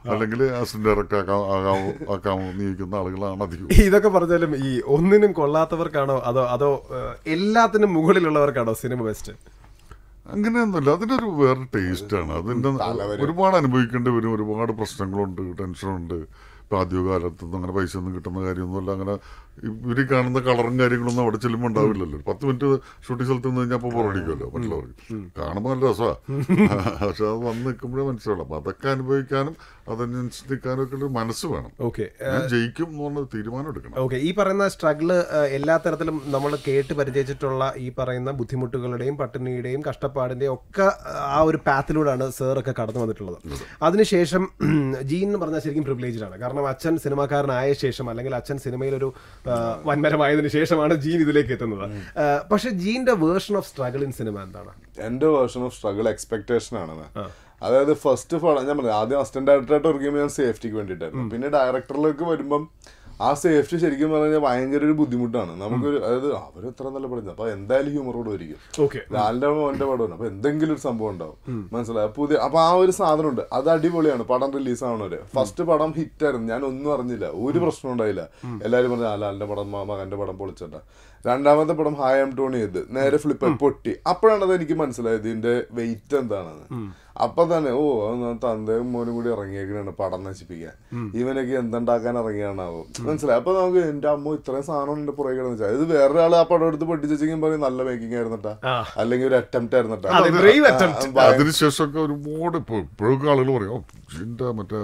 B: അല്ലെങ്കിൽ അസിസ്റ്റന്റ് ഡയറക്ടർ ആക്കാ- ആകാമോ ആക്കാമോ നിയോഗിക്കുന്ന ആളുകളാണ് അധികം
A: ഇതൊക്കെ പറഞ്ഞാലും ഈ ഒന്നിനും കൊള്ളാത്തവർക്കാണോ അതോ അതോ ഏഹ്, എല്ലാത്തിനും മുകളിലുള്ളവർക്കാണോ സിനിമ ബെസ്റ്റ്
B: അങ്ങനെയൊന്നുമില്ല അതിനൊരു വേറെ ടേസ്റ്റാണ് അതിൻ്റെ ഒരുപാട് അനുഭവിക്കേണ്ടി വരും ഒരുപാട് പ്രശ്നങ്ങളുണ്ട് ടെൻഷനുണ്ട് ഇപ്പം ആദ്യകാലത്തൊന്നും അങ്ങനെ പൈസ ഒന്നും കിട്ടുന്ന കാര്യമൊന്നുമല്ല അങ്ങനെ ഇവർ കാണുന്ന കളറും കാര്യങ്ങളൊന്നും അവിടെ ചെല്ലുമ്പോൾ ഉണ്ടാവില്ലല്ലോ ഒരു പത്ത് മിനിറ്റ് ഷൂട്ടിംഗ് സ്ഥലത്ത് നിന്ന് കഴിഞ്ഞാൽ അപ്പോൾ ബോറടിക്കുമല്ലോ മറ്റുള്ളവർക്ക് കാണുമ്പോൾ നല്ല രസമാണ് പക്ഷെ അത് വന്ന് നിൽക്കുമ്പോഴേ മനസ്സിലാവും അപ്പം അതൊക്കെ അനുഭവിക്കാനും അതനുസരിച്ച് നിൽക്കാനും ഒക്കെ ഒരു മനസ്സ് വേണം
A: ഓക്കെ
B: ഞാൻ ജയിക്കും എന്ന് പറഞ്ഞ തീരുമാനം എടുക്കണം
A: ഓക്കെ ഈ പറയുന്ന സ്ട്രഗിള് എല്ലാ തരത്തിലും നമ്മൾ കേട്ട് പരിചയിച്ചിട്ടുള്ള ഈ പറയുന്ന ബുദ്ധിമുട്ടുകളുടെയും പട്ടിണിയുടെയും കഷ്ടപ്പാടിന്റെയും ഒക്കെ ആ ഒരു പാത്തിലൂടെയാണ് സാറൊക്കെ കടന്നു വന്നിട്ടുള്ളത് അതിനുശേഷം ജീൻ എന്ന് പറഞ്ഞാൽ ശരിക്കും പ്രിവിലേജ്ഡ് ആണ് കാരണം അച്ഛൻ സിനിമാക്കാരനായ ശേഷം അല്ലെങ്കിൽ അച്ഛൻ സിനിമയിലൊരു ആ, വൻമരമായതിനു ശേഷമാണ് ജീൻ ഇതിലേക്ക് എത്തുന്നത് ആ, പക്ഷെ ജീന്റെ version of struggle in cinema എന്താണ്
C: എന്റെ വേർഷൻ ഓഫ് സ്ട്രഗിൾ എക്സ്പെക്ടേഷൻ ആണ് അതായത് ഫസ്റ്റ് പടം ഞാൻ പറഞ്ഞു ആദ്യം അസിസ്റ്റന്റ് ഡയറക്ടറായിട്ട് വർക്ക് ചെയ്യുമ്പോൾ ഞാൻ സേഫ്റ്റിക്ക് വേണ്ടിയിട്ടായിരുന്നു പിന്നെ ഡയറക്ടറിലേക്ക് വരുമ്പം ആ സേഫ്റ്റി ശരിക്കും പറഞ്ഞാൽ ഭയങ്കര ഒരു ബുദ്ധിമുട്ടാണ് നമുക്കൊരു അതായത് അവർ എത്ര നല്ല പഠിച്ചത് അപ്പൊ എന്തായാലും ഹ്യൂമറോട് വരിക്കും
A: ഓക്കെ
C: ലാലിന്റെ മോന്റെ പടമാണ് അപ്പൊ എന്തെങ്കിലും ഒരു സംഭവം ഉണ്ടാവും മനസ്സിലായി പുതിയ അപ്പൊ ആ ഒരു സാധനം ഉണ്ട് അത് അടിപൊളിയാണ് പടം റിലീസ് ആവണവരെ ഫസ്റ്റ് പടം ഹിറ്റ് ആയിരുന്നു ഞാൻ ഒന്നും അറിഞ്ഞില്ല ഒരു പ്രശ്നം ഉണ്ടായില്ല എല്ലാരും പറഞ്ഞു ആ ലാലിന്റെ പടം മ- മകന്റെ പടം പൊളിച്ചണ്ട രണ്ടാമത്തെ പടം ഹായ് എം ടോണി ചെയ്ത് നേരെ ഫ്ലിപ്പ് പൊട്ടി അപ്പോഴാണ് അത് എനിക്ക് മനസ്സിലായത് ഇതിന്റെ വെയിറ്റ് എന്താണെന്ന് അപ്പൊ തന്നെ ഓ അത് തന്തയും മോനും കൂടി ഇറങ്ങിയേക്കണാണ് പടം നശിപ്പിക്കാൻ ഇവനൊക്കെ എന്തുണ്ടാക്കാൻ ഇറങ്ങിയാണാവോ മനസ്സിലായി അപ്പൊ നമുക്ക് എന്റെ അമ്മ ഇത്രയും സാധനം എന്റെ പുറകെ കിടന്ന് വെച്ചാൽ ഇത് വേറൊരാൾ ആ പടം എടുത്ത് പൊട്ടിച്ചെങ്കിൽ പറയും നല്ല മേക്കിംഗ് ആയിരുന്നട്ടാ
A: ആ.
C: അല്ലെങ്കിൽ ഒരു അറ്റംപ്റ്റ് ആയിരുന്നട്ടാ
A: അതെ ബ്രേവ് അറ്റംപ്റ്റ്
B: അതിനുശേഷമൊക്കെ ഒരുപാട് ഇപ്പോൾ ഇപ്പോഴൊക്കെ ആളുകൾ പറയും ഓ ഇതിന്റെ മറ്റേ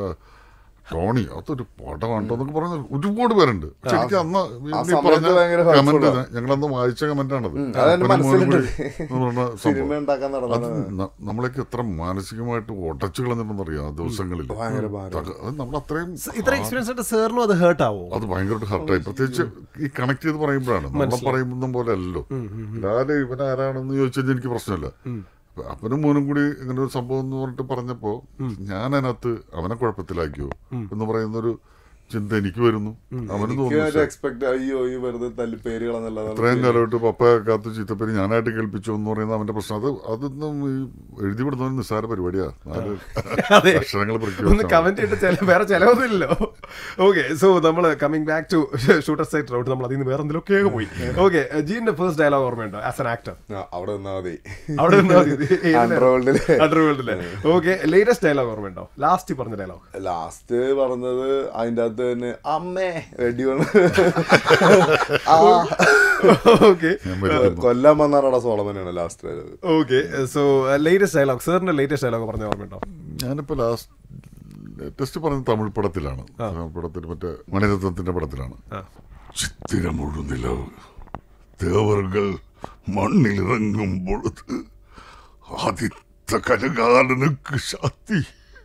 B: ടോണി അതൊരു പടമാണ്ടോ എന്നൊക്കെ പറഞ്ഞ ഒരുപാട് പേരുണ്ട് പക്ഷെ എനിക്ക് അന്ന് ഈ
C: സമയത്ത്
B: പറഞ്ഞ
C: ഭയങ്കര
B: കമന്റ്
C: hurtful
B: ഞങ്ങളന്ന് വായിച്ച കമന്റ് ആണത്
C: അതെന്റെ മനസ്സിലുണ്ട്
B: പറഞ്ഞ
C: സിനിമ
B: സംഭവം
C: ഉണ്ടാക്കാൻ
B: അത്
C: നടന്നത്
B: ന- നമ്മളൊക്കെ എത്ര മാനസികമായിട്ട് ഒടച്ചു കളഞ്ഞിട്ടുണ്ടെന്നറിയാം ആ ദിവസങ്ങളിൽ
C: ഭയങ്കര ഭാരം
B: തക- അത് നമ്മൾ അത്രയും
A: ഇത്ര എക്സ്പീരിയൻസ് ആയിട്ട് സാറിനും അത് ഹേർട്ട് ആവോ
B: അത് ഭയങ്കരമായിട്ട് ഹർട്ടായി പ്രത്യേകിച്ച് ഈ കണക്ട് ചെയ്ത് പറയുമ്പോഴാണ് നമ്മളെ പറയുന്ന പോലെ അല്ലല്ലോ ലാല് ഇവൻ ആരാണെന്ന് ചോദിച്ചു കഴിഞ്ഞാൽ എനിക്ക് പ്രശ്നമില്ല അപ്പൊ അപ്പനും മോനും കൂടി ഇങ്ങനെ ഒരു സംഭവം എന്ന് പറഞ്ഞിട്ട് പറഞ്ഞപ്പോ ഞാൻ അതിനകത്ത് അവനെ കുഴപ്പത്തിലാക്കിയോ എന്ന് പറയുന്നൊരു ചിന്ത എനിക്ക് വരുന്നു അവന് തോന്നുന്നു
C: എക്സ്പെക്ട് അയ്യോ ഈ വെറുതെ തല്ലി പേര് കളന്നല്ലാതെ
B: ഇത്രയും കാലമായിട്ട് പപ്പ കാത്തു ചീത്തപ്പേര് ഞാനായിട്ട് കേൾപ്പിച്ചു എന്ന് പറയുന്ന അവന്റെ പ്രശ്നം അത് അതൊന്നും ഈ എഴുതി വിടുന്നവന് നിസ്സാര പരിപാടിയാ നാല്
A: അതെ.
B: അക്ഷരങ്ങൾ പെറുക്കി
A: ഒന്ന്
B: വെച്ചാൽ
A: കമന്റ് ചെയ്തിട്ട് ചില വേറെ ചിലവൊന്നുമില്ലല്ലോ ഓക്കെ സോ നമ്മൾ coming back to shoot out side round നമ്മൾ അതിൽ നിന്ന് വേറെ എന്തെങ്കിലുമൊക്കെ പോയി ഓക്കെ ജീന്റെ ഫസ്റ്റ് ഡയലോഗ് ഓർമ്മയുണ്ടോ ആസ് എൻ ആക്ടർ
C: ആ, അവിടെ നിന്നാ മതി
A: അവിടെ
C: അണ്ടർവേൾഡില്
A: അണ്ടർവേൾഡിലെ ഓക്കെ ലേറ്റസ്റ്റ് ഡയലോഗ് ഓർമ്മയുണ്ടോ ലാസ്റ്റ് പറഞ്ഞ ഡയലോഗ്
C: ലാസ്റ്റ് പറഞ്ഞത് അതിന്റെ അകത്ത് തന്നെ അമ്മേ റെഡി
A: ഓക്കെ
B: ഞാൻ വരുത്തുന്നു
C: കൊല്ലാൻ വന്നാറട സോളമനാണ് last
A: okay so latest dialogue സാറിന്റെ ലേറ്റസ്റ്റ് ഡയലോഗ് പറഞ്ഞ ഓർമ്മയുണ്ടോ
B: ഞാനിപ്പോ ലാസ്റ്റ് ലേറ്റസ്റ്റ് പറഞ്ഞ തമിഴ് പടത്തിലാണ് തമിഴ് പടത്തിൽ മറ്റേ മണിരത്നത്തിന്റെ പടത്തിലാണ് ചിത്തിര മുഴുനിലവ് ദേവർകൾ മണ്ണിലിറങ്ങും പൊഴുത് ആദിത്ത കലകാലനുക്ക് ശാന്തി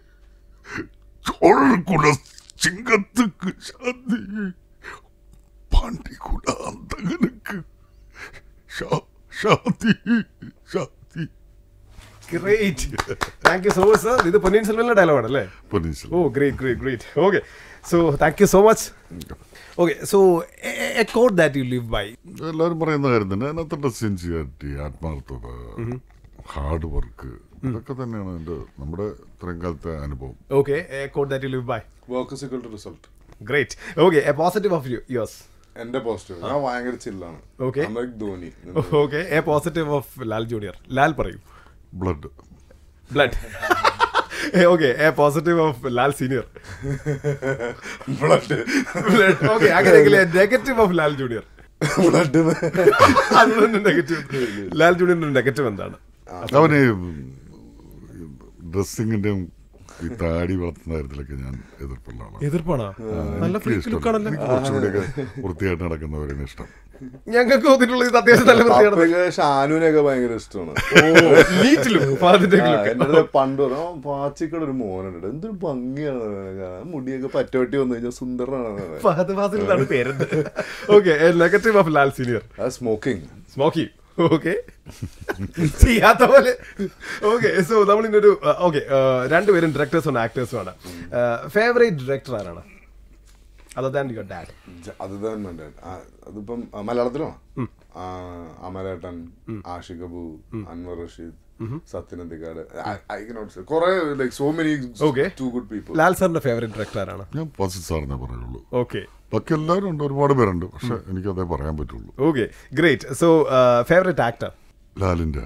B: ചോഴക്കുല ചിങ്കത്തുക്ക് ശാന്തി പാണ്ടിക്കുല അന്തകനുക്ക് ശാ- ശാന്തി ശാന്തി
A: great thank you so much sir ഇത് പൊന്നിയിൻ സെൽവനിലെ ഡയലോഗ് ആണല്ലേ
B: പൊന്നീശ്വരൻ
A: ഓ great great great okay so thank you so much okay so a code that you live by
B: എല്ലാവരും പറയുന്ന കാര്യം തന്നെ അതിനകത്തുള്ള സിൻസിയറിറ്റി ആത്മാർത്ഥത ഹാർഡ് വർക്ക് ഇതൊക്കെ തന്നെയാണ് എൻ്റെ നമ്മുടെ ഇത്രയും കാലത്തെ അനുഭവം
A: okay a code that you live by
C: work equal to result
A: great okay A positive of you yours
C: എന്റെ പോസിറ്റീവ് ഞാൻ ഭയങ്കര ചില്ലാണ്
A: Okay.
C: Like Dhoni
A: okay A positive of Lal junior Lal പറയൂ
B: blood
A: blood okay A positive of Lal senior
C: blood
A: okay അങ്ങനെയെങ്കിൽ negative of Lal junior
C: blood
A: അതിന് negative Lal ജൂനിയറിന്റെ negative എന്താണ്
B: അവന് ഡ്രസ്സിങ്ങിന്റെയും ഈ താടി വളർത്തുന്ന കാര്യത്തിലൊക്കെ ഞാൻ എതിർപ്പുള്ള ആളാണ്
A: എതിർപ്പാണോ നല്ല
B: എനിക്ക്
A: ഫ്രീക്ക്
B: ഇഷ്ടമല്ല.
A: ലുക്കാണല്ലോ
B: എനിക്ക് കുറച്ചുകൂടിയൊക്കെ വൃത്തിയായിട്ട് നടക്കുന്നവരാണ് ഇഷ്ടം
A: ഞങ്ങൾക്ക് തോന്നിയിട്ടുള്ളത് ഇത് അത്യാവശ്യം നല്ല വൃത്തിയാണ്
C: അപ്പൊക്കെ ഷാനുവിനെയൊക്കെ ഭയങ്കര ഇഷ്ടമാണ്
A: നീറ്റിലും ഫാദിന്റെ
C: ആ, എന്റെ അടുത്ത് പണ്ട് പറഞ്ഞു "ആ, പാച്ചിക്കട ഒരു മോനുണ്ട് എന്തൊരു ഭംഗിയാണ് അവനെ കാണാൻ. മുടിയൊക്കെ പറ്റവട്ടി വന്നു കഴിഞ്ഞാൽ സുന്ദരനാണ്
A: ഫഹദ് ഫാസിൽ എന്നാണ് പേരുണ്ട് okay negative of Lal senior
C: അത് സ്മോക്കിംഗ്
A: സ്മോക്കി ഓക്കെ ചെയ്യാത്ത പോലെ ഓക്കെ സോ നമ്മൾ ഇന്നൊരു ഓക്കെ രണ്ടുപേരും ഡയറക്ടേഴ്സും ആക്ടേഴ്സും ആണ് ഫേവറേറ്റ് ഡയറക്ടർ ആരാണ് അതർ ദാൻ യുവർ ഡാഡ്
C: അത് തന്നെ ഉണ്ട്. ആ, അതിപ്പം ആ, മലയാളത്തിലോ ആ, അമലേട്ടൻ ആഷിഖ് അബു അൻവർ റഷീദ് സത്യനന്ദിക്കാട് ഐ കനോട്ട് കുറെ like so many
A: Okay.
C: Too good people
A: Lal സാറിന്റെ ഫേവറേറ്റ് ഡയറക്ടർ ആരാണ്
B: ഞാൻ ഫസിൽ സാറിനെ പറയുള്ളൂ
A: ഓക്കെ
B: ബാക്കി എല്ലാവരും ഉണ്ട് ഒരുപാട് പേരുണ്ട് പക്ഷെ എനിക്കതേ പറയാൻ പറ്റുള്ളൂ
A: okay great so favourite actor
B: ലാലിന്റെ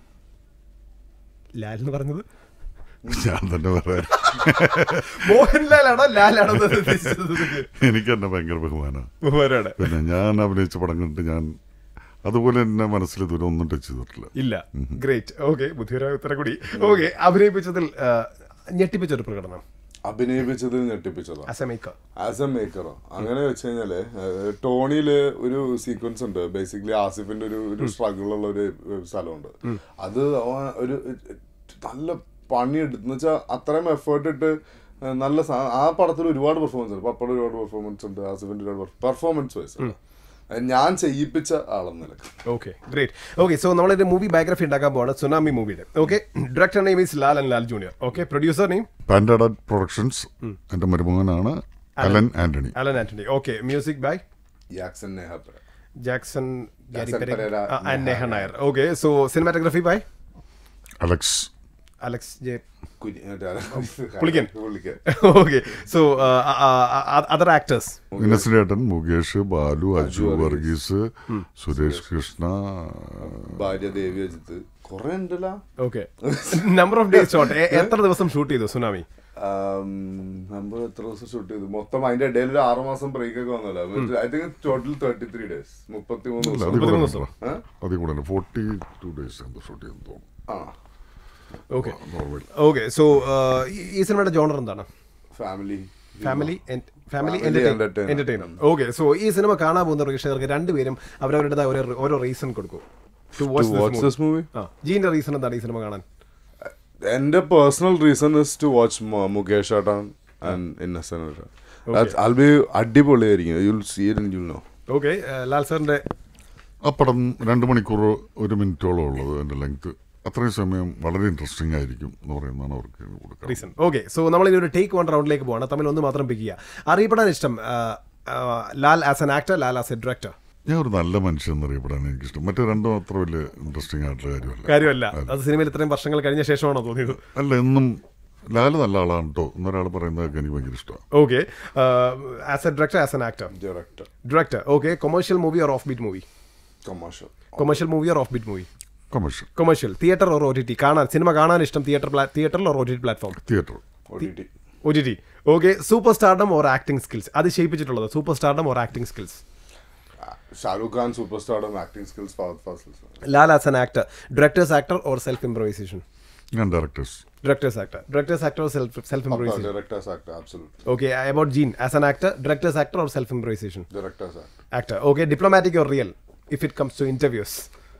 A: ലാൽ എന്ന് പറഞ്ഞത്
B: ഞാൻ തന്നെ പറയാം
A: മോഹൻലാലാണോ ലാലാണോ എന്ന് ഉദ്ദേശിച്ചത്?
B: എനിക്ക് എന്നെ ഭയങ്കര ബഹുമാനമാണ്
A: ബഹുമാനാണ്.
B: പിന്നെ ഞാൻ അഭിനയിച്ച പടം കണ്ടിട്ട് ഞാൻ അതുപോലെ എന്നെ മനസ്സിൽ ഇതുവരെ ഒന്നും ടച്ച് ചെയ്തിട്ടില്ല
A: ഇല്ല ഗ്രേറ്റ് ഓക്കെ ബുദ്ധിപരമായ ഉത്തരം കൂടി ഓക്കെ അഭിനയിപ്പിച്ചതിൽ ആ, ഞെട്ടിപ്പിച്ചൊരു പ്രകടനം
C: അഭിനയിപ്പിച്ചതിൽ ഞെട്ടിപ്പിച്ചതാ
A: as a maker
C: as a മേക്കറോ അങ്ങനെ വെച്ച് കഴിഞ്ഞാല് ഏഹ്, ടോണിയില് ഒരു സീക്വൻസ് ഉണ്ട് ബേസിക്കലി ആസിഫിന്റെ ഒരു ഒരു സ്ട്രഗിൾ ഉള്ള ഒരു ഒരു സ്ഥലമുണ്ട് അത് അവൻ ഒരു നല്ല പണിയെടുത്ത് എന്ന് വെച്ചാൽ അത്രയും എഫേർട്ട് ഇട്ട് ഏഹ്, നല്ല സാ- ആ പടത്തിൽ ഒരുപാട് പെർഫോമൻസ് ഉണ്ട് പപ്പയുടെ ഒരുപാട് പെർഫോമൻസ് ഉണ്ട് ആസിഫിന്റെ ഒരുപാട് പെർഫോമൻസ് വൈസ് ഞാൻ ചെയ്യിപ്പിച്ച ആളെന്ന നിലക്ക്
A: ഓക്കെ ഗ്രേറ്റ് ഓക്കെ സോ നമ്മളൊരു മൂവി ബയോഗ്രഫി ഉണ്ടാക്കാൻ പോവാണ് സുനാമി മൂവിയുടെ okay director name is Lal and Lal junior okay producer name
B: പാൻഡാഡ പ്രൊഡക്ഷൻസ് എൻ്റെ മരുമകനാണ് Alan Antony
A: Alan Antony okay music by
C: Jackson നെഹബ
A: Jackson
C: Jackson Pereira,
A: and Neha Nair okay so cinematography by
B: Alex
A: Alex J
C: കുഞ്ഞ്
A: പുള്ളിക്കൻ.
C: പുള്ളിക്കൻ
A: ഓക്കെ സോ അതർ ആക്ടേഴ്സ്
B: ഇന്നസെന്റേട്ടൻ മുകേഷ് ബാലു അജു വർഗീസ് സുരേഷ് കൃഷ്ണ
C: ഭാര്യ ദേവി അജിത്ത് കുറെ ഉണ്ടല്ലോ
A: okay number of days shot എത്ര ദിവസം ഷൂട്ട് ചെയ്തു സുനാമി
C: നമ്മൾ എത്ര ദിവസം ഷൂട്ട് ചെയ്തു മൊത്തം അതിന്റെ ഇടയിൽ ഒരു ആറ് മാസം ബ്രേക്ക് ഒക്കെ വന്നല്ലോ I think total thirty three days മുപ്പത്തി മൂന്ന്
B: അല്ല,
C: ദിവസം
B: അതിൽ
A: മുപ്പത്തിമൂന്ന്
B: കൂടുതൽ
C: ഏ?
B: അതിൽ കൂടുതൽ ഫോർട്ടി ടു ഡേയ്സ് എന്തോ ഷൂട്ട് ചെയ്യുന്നു തോന്നുന്നു
C: ആ
A: ഓക്കെ
B: നോർമൽ
A: ഓക്കെ സോ ഈ സിനിമയുടെ ജോണർ എന്താണ്
C: family
A: family family
C: Family entertainer.
A: Entertainer okay so ഈ സിനിമ കാണാൻ പോകുന്ന പ്രേക്ഷകർക്ക് രണ്ടുപേരും അവരവരുടേതായ ഓരോ ഓരോ റീസൺ കൊടുക്കും to
C: watch
A: watch
C: this movie?
A: ആ ജീന്റെ റീസൺ എന്താണ് ഈ സിനിമ കാണാൻ
C: എന്റെ personal reason is to watch Mukesh ആട്ടാൻ ആൻഡ് ഇന്നസെന്റ് ആൽ ബി അടിപൊളിയായിരിക്കും you'll see it you'll know
A: okay Lal സാറിന്റെ
B: ആ പടം രണ്ട് മണിക്കൂർ ഒരു മിനിറ്റോളം ഉള്ളത് എൻ്റെ ലെങ്ത് അത്രയും സമയം വളരെ ഇൻട്രസ്റ്റിംഗ് ആയിരിക്കും എന്ന് പറയുന്നതാണ് അവർക്ക് കൊടുക്കുക
A: റീസൺ ഓക്കെ സോ നമ്മൾ ഇനി ഒരു ടേക്ക് വൺ റൗണ്ടിലേക്ക് പോവാണ് തമ്മിൽ ഒന്ന് മാത്രം പിക്ക് ചെയ്യുക അറിയപ്പെടാൻ ഇഷ്ടം ആ, ആ, Lal as an actor Lal as a director
B: ഞാൻ ഒരു നല്ല മനുഷ്യൻ എന്നറിയപ്പെടാൻ എനിക്കിഷ്ടം മറ്റേ രണ്ടും അത്ര വലിയ ഇൻട്രസ്റ്റിംഗ് ആയിട്ടുള്ള കാര്യമല്ല
A: കാര്യമല്ല അത് സിനിമയിൽ ഇത്രയും വർഷങ്ങൾ കഴിഞ്ഞ ശേഷമാണോ തോന്നിയത്
B: അല്ല എന്നും ലാല് നല്ല ആളാണ് കേട്ടോ എന്നൊരാൾ പറയുന്നതൊക്കെ എനിക്ക് ഭയങ്കര ഇഷ്ടമാണ്
A: okay as a director as an actor
C: director
A: director okay commercial movie or offbeat movie
C: commercial
A: commercial movie or offbeat movie
B: commercial
A: commercial theatre or O T T കാണാൻ സിനിമ കാണാൻ ഇഷ്ടം theatre തിയേറ്ററിൽ or O T T platform
B: theatre
C: O T T
A: O T T okay super stardom or acting skills അത് ചെയ്യിപ്പിച്ചിട്ടുള്ളത് super stardom or acting skills
C: Shahrukh Khan super stardom acting skills first
A: Lal as an actor director's actor or self improvisation
B: ഞാൻ director's
A: director's actor director's actor or self self improvisation
C: director's actor absolute
A: okay about Jean as an actor director's actor or self improvisation
C: director's actor
A: actor okay diplomatic or real if it comes to interviews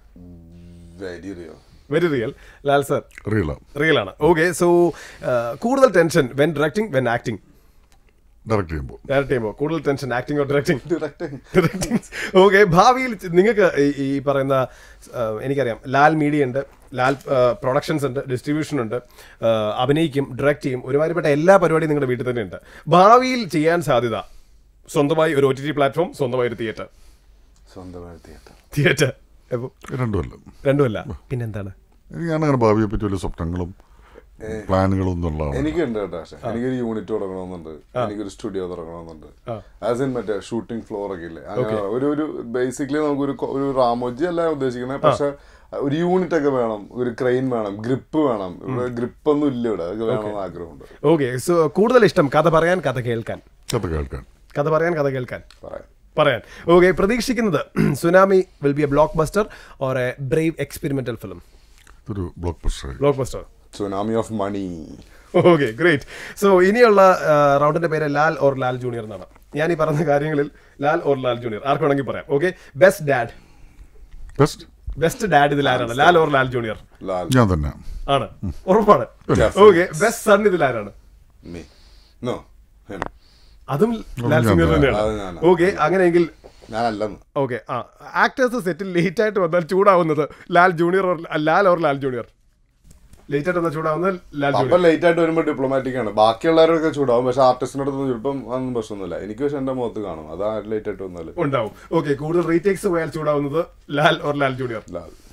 C: very real
A: very real Lal sir
B: real
A: real ആണ് okay so കൂടുതൽ tension when directing when acting
B: direct ചെയ്യുമ്പോൾ
A: direct ചെയ്യുമ്പോൾ കൂടുതൽ tension acting or directing
C: directing
A: okay ഭാവിയിൽ നിങ്ങൾക്ക് ഈ- ഈ പറയുന്ന ആ, എനിക്കറിയാം ലാൽ മീഡിയ ഉണ്ട് ലാൽ പ്രൊഡക്ഷൻസ് ഉണ്ട് ഡിസ്ട്രിബ്യൂഷൻ ഉണ്ട് ആ, അഭിനയിക്കും ഡയറക്റ്റ് ചെയ്യും ഒരുമാതിരിപ്പെട്ട എല്ലാ പരിപാടിയും നിങ്ങളുടെ വീട്ടിൽ തന്നെ ഉണ്ട് ഭാവിയിൽ ചെയ്യാൻ സാധ്യത സ്വന്തമായി ഒരു ഒ ടി ടി പ്ലാറ്റ്ഫോം സ്വന്തമായി ഒരു തിയേറ്റർ
C: സ്വന്തമായി തിയേറ്റർ
A: തിയേറ്റർ
B: രണ്ടുമല്ല
A: രണ്ടുമല്ല പിന്നെന്താണ്
B: ഞാനങ്ങനെ ഭാവിയെ പറ്റി വലിയ സ്വപ്നങ്ങളും പ്ലാനുകളും ഒന്നും ഉള്ളതാണ്
C: എനിക്കുണ്ട് കേട്ടോ പക്ഷെ എനിക്കൊരു യൂണിറ്റ് തുടങ്ങണമെന്നുണ്ട് എനിക്കൊരു സ്റ്റുഡിയോ തുടങ്ങണമെന്നുണ്ട് ആസ് ഇൻ മറ്റേ ഷൂട്ടിംഗ് ഫ്ലോർ ഒക്കെ ഇല്ലേ അങ്ങനെ ഒരു ഒരു ബേസിക്കലി നമുക്കൊരു കൊ- ഒരു റാമോജി അല്ല ഉദ്ദേശിക്കുന്നത് പക്ഷെ ഒരു യൂണിറ്റ് ഒക്കെ വേണം ഒരു ക്രെയിൻ വേണം ഗ്രിപ്പ് വേണം ഇവിടെ ഗ്രിപ്പ് ഒന്നും ഇല്ല ഇവിടെ അതൊക്കെ വേണമെന്ന് ആഗ്രഹമുണ്ട്
A: ഓക്കെ സോ കൂടുതൽ ഇഷ്ടം കഥ പറയാൻ കഥ കേൾക്കാൻ
B: കഥ കേൾക്കാൻ
A: കഥ പറയാൻ കഥ കേൾക്കാൻ
C: പറയാം
A: പറയാൻ ഓക്കെ പ്രതീക്ഷിക്കുന്നത് tsunami will be a blockbuster or a brave experimental film
B: ഇതൊരു blockbuster
A: blockbuster
C: tsunami of money
A: okay great so ഇനിയുള്ള റൗണ്ടിന്റെ പേര് ലാൽ ഓർ ലാൽ ജൂനിയർ എന്നാണ് ഞാൻ ഈ പറഞ്ഞ കാര്യങ്ങളിൽ ലാൽ ഓർ ലാൽ ജൂനിയർ ആർക്ക് വേണമെങ്കിൽ പറയാം okay best dad
B: best
A: best dad ഇതിൽ ആരാണ് ലാൽ ഓർ ലാൽ ജൂനിയർ
C: ലാൽ
B: ഞാൻ തന്നെ
A: ആണ് ഉറപ്പാണ്
C: Definitely.
A: ഓക്കെ ബെസ്റ്റ് സൺ ഇതിൽ ആരാണ്
C: മീ നോ ഹിം
A: അതും ലാൽ
B: ഞാൻ
A: ജൂനിയർ
B: തന്നെ.
A: തന്നെയാണ്
C: അത് ഞാനാ.
A: ഓക്കെ അങ്ങനെയെങ്കിൽ
C: ഞാനല്ലെന്ന്
A: ഓക്കെ ആ ആക്ടേഴ്സ് സെറ്റിൽ ലേറ്റ് ആയിട്ട് വന്നാൽ ചൂടാവുന്നത് Lal junior or Lal or Lal junior late ആയിട്ട് വന്നാൽ ചൂടാവുന്നത് ലാൽ
C: അപ്പൊ
A: ജൂനിയർ
C: ലേറ്റ് ആയിട്ട് വരുമ്പോൾ ഡിപ്ലോമാറ്റിക് ആണ് ബാക്കിയുള്ളവരൊക്കെ ചൂടാവും പക്ഷെ ആർട്ടിസ്റ്റിന്റെ അടുത്ത് ചിലപ്പം അതൊന്നും പ്രശ്നമൊന്നുമില്ല എനിക്ക് പക്ഷെ എന്റെ മുഖത്ത് കാണും അതാ ലേറ്റ് ആയിട്ട് വന്നാല്
A: ഉണ്ടാവും ഓക്കെ കൂടുതൽ റീടേക്സ് പോയാൽ ചൂടാവുന്നത് ലാൽ ഓർ ലാൽ ജൂനിയർ
C: ലാൽ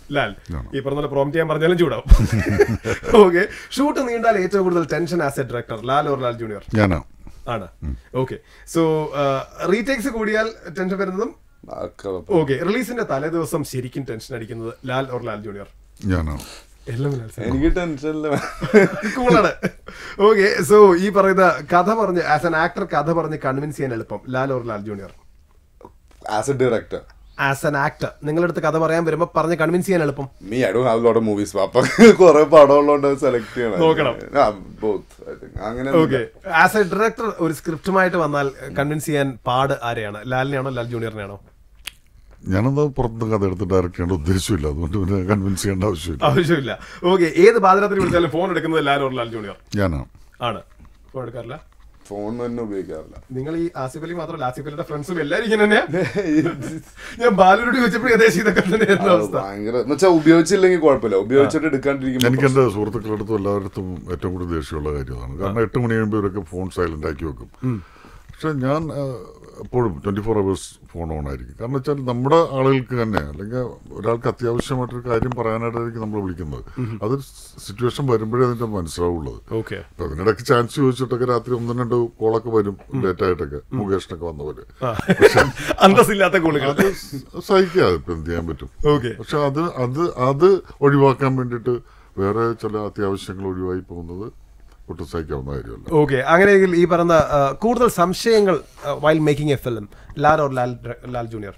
A: ലാൽ ഈ പറഞ്ഞ പോലെ പ്രോംപ്റ്റ് ചെയ്യാൻ പറഞ്ഞാലും ചൂടാവും ഓക്കെ ഷൂട്ട് നീണ്ടാൽ ഏറ്റവും കൂടുതൽ tension as a director Lal or Lal junior
B: ഞാനാ
A: ആണ് ഓക്കെ സോ റീടേക്സ് കൂടിയാൽ ടെൻഷൻ വരുന്നതും
C: ആക്ക-
A: ഓക്കെ റിലീസിന്റെ തലേ ദിവസം ശരിക്കും ടെൻഷൻ അടിക്കുന്നത് ലാൽ ഓർ ലാൽ ജൂനിയർ
B: ഞാനാണ്
A: എല്ലാം ലാൽ sir.
C: എനിക്ക് ടെൻഷനില്ല
A: കൂളാണ് ഓക്കെ സോ ഈ പറയുന്ന കഥ പറഞ്ഞ് ആസ് ആൻ ആക്ടർ കഥ പറഞ്ഞ് കൺവിൻസ് ചെയ്യാൻ എളുപ്പം Lal or Lal junior
C: as a director
A: as an actor നിങ്ങളുടെ അടുത്ത് കഥ പറയാൻ വരുമ്പോൾ പറഞ്ഞ് കൺവിൻസ് ചെയ്യാൻ എളുപ്പം
C: me I don't have lot of movies അപ്പൊ കുറെ പടം ഉള്ളതുകൊണ്ട് സെലക്ട് ചെയ്യണം
A: നോക്കണം.
C: ബോത്ത് അങ്ങനെ
A: ഓക്കെ ആസ് എ ഡയറക്ടർ ഒരു സ്ക്രിപ്റ്റുമായിട്ട് വന്നാൽ കൺവിൻസ് ചെയ്യാൻ പാട് ആരെയാണ് ലാലിനെയാണോ ലാൽ ജൂനിയറിനെയാണോ
B: ഞാനെന്താ പുറത്ത് കഥ എടുത്ത് ഡയറക്റ്റ് ചെയ്യേണ്ട ഉദ്ദേശമില്ല അതുകൊണ്ട് പിന്നെ കൺവിൻസ് ചെയ്യേണ്ട ആവശ്യമില്ല
A: ആവശ്യമില്ല ഓക്കെ ഏത് പാതിരാത്രി വിളിച്ചാലും ഫോൺ എടുക്കുന്നത് ലാൽ ഓർ ലാൽ ജൂനിയർ
B: ഞാനാണ്
A: ആണ് ഫോൺ എടുക്കാറില്ല
C: ഫോൺ തന്നെ ഉപയോഗിക്കാറില്ല
A: നിങ്ങൾ ഈ ആസിഫ് അലി മാത്രമല്ല ആസിഫ് അലിയുടെ ഫ്രണ്ട്സും എല്ലാവരും ഇങ്ങനെ തന്നെയാ ഞാൻ ബാലുരോട് ചോദിച്ചപ്പോൾ ഏകദേശം ഇതൊക്കെ തന്നെയായിരുന്നു
C: അത്
A: അവസ്ഥ
C: ഭയങ്കര എന്നുവെച്ചാൽ ഉപയോഗിച്ചില്ലെങ്കിൽ കുഴപ്പമില്ല ഉപയോഗിച്ചിട്ട് എടുക്കാണ്ടിരിക്കുമ്പോൾ
B: എനിക്ക് എൻ്റെ സുഹൃത്തുക്കളുടെ അടുത്തും എല്ലാവരുടെ ഏറ്റവും കൂടുതൽ ദേഷ്യമുള്ള കാര്യമാണ് കാരണം എട്ട് മണി കഴിയുമ്പോൾ ഇവരൊക്കെ ഫോൺ സൈലന്റ് ആക്കി വെക്കും പക്ഷെ ഞാൻ ആ, എപ്പോഴും twenty four hours phone on ആയിരിക്കും കാരണം വെച്ചാൽ നമ്മുടെ ആളുകൾക്ക് തന്നെ അല്ലെങ്കിൽ ഒരാൾക്ക് അത്യാവശ്യമായിട്ടൊരു കാര്യം പറയാനായിട്ടായിരിക്കും നമ്മൾ വിളിക്കുന്നത് അത് സിറ്റുവേഷൻ വരുമ്പോഴേ അതിന്റെ മനസ്സിലാവുള്ളത്
A: ഓക്കെ
B: അപ്പൊ അതിനിടയ്ക്ക് ചാൻസ് ചോദിച്ചിട്ടൊക്കെ രാത്രി ഒന്നും രണ്ട് കോളൊക്കെ വരും ലേറ്റ് ആയിട്ടൊക്കെ മുകേഷിനൊക്കെ വന്നവര്
A: അന്തസ്സില്ലാത്ത കൂളുകൾ
B: അത് സഹിക്കാതെ ഇപ്പൊ എന്ത് ചെയ്യാൻ പറ്റും
A: ഓക്കെ
B: പക്ഷെ അത് അത് അത് ഒഴിവാക്കാൻ വേണ്ടിയിട്ട് വേറെ ചില അത്യാവശ്യങ്ങൾ ഒഴിവായി പോകുന്നത് ഒട്ടും സഹിക്കാവുന്ന കാര്യമല്ല
A: ഓക്കെ അങ്ങനെയെങ്കിൽ ഈ പറഞ്ഞ ആ, കൂടുതൽ സംശയങ്ങൾ while making a film Lal or Lal Lal junior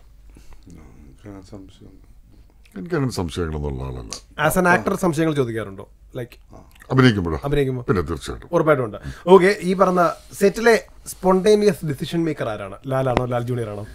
C: സംശയം
B: എനിക്കങ്ങനെ സംശയങ്ങളൊന്നുള്ള ആളല്ല
A: ആസ് ആൻ ആക്ടർ സംശയങ്ങൾ ചോദിക്കാറുണ്ടോ ലൈക്ക്
B: അഭിനയിക്കുമ്പോഴോ
A: അഭിനയിക്കുമ്പോൾ
B: പിന്നെ തീർച്ചയായിട്ടും
A: ഉറപ്പായിട്ടും ഉണ്ട് ഓക്കെ ഈ പറഞ്ഞ സെറ്റിലെ സ്പോണ്ടേനിയസ് ഡിസിഷൻ മേക്കർ ആരാണ് ലാലാണോ ലാൽ ജൂനിയർ ആണോ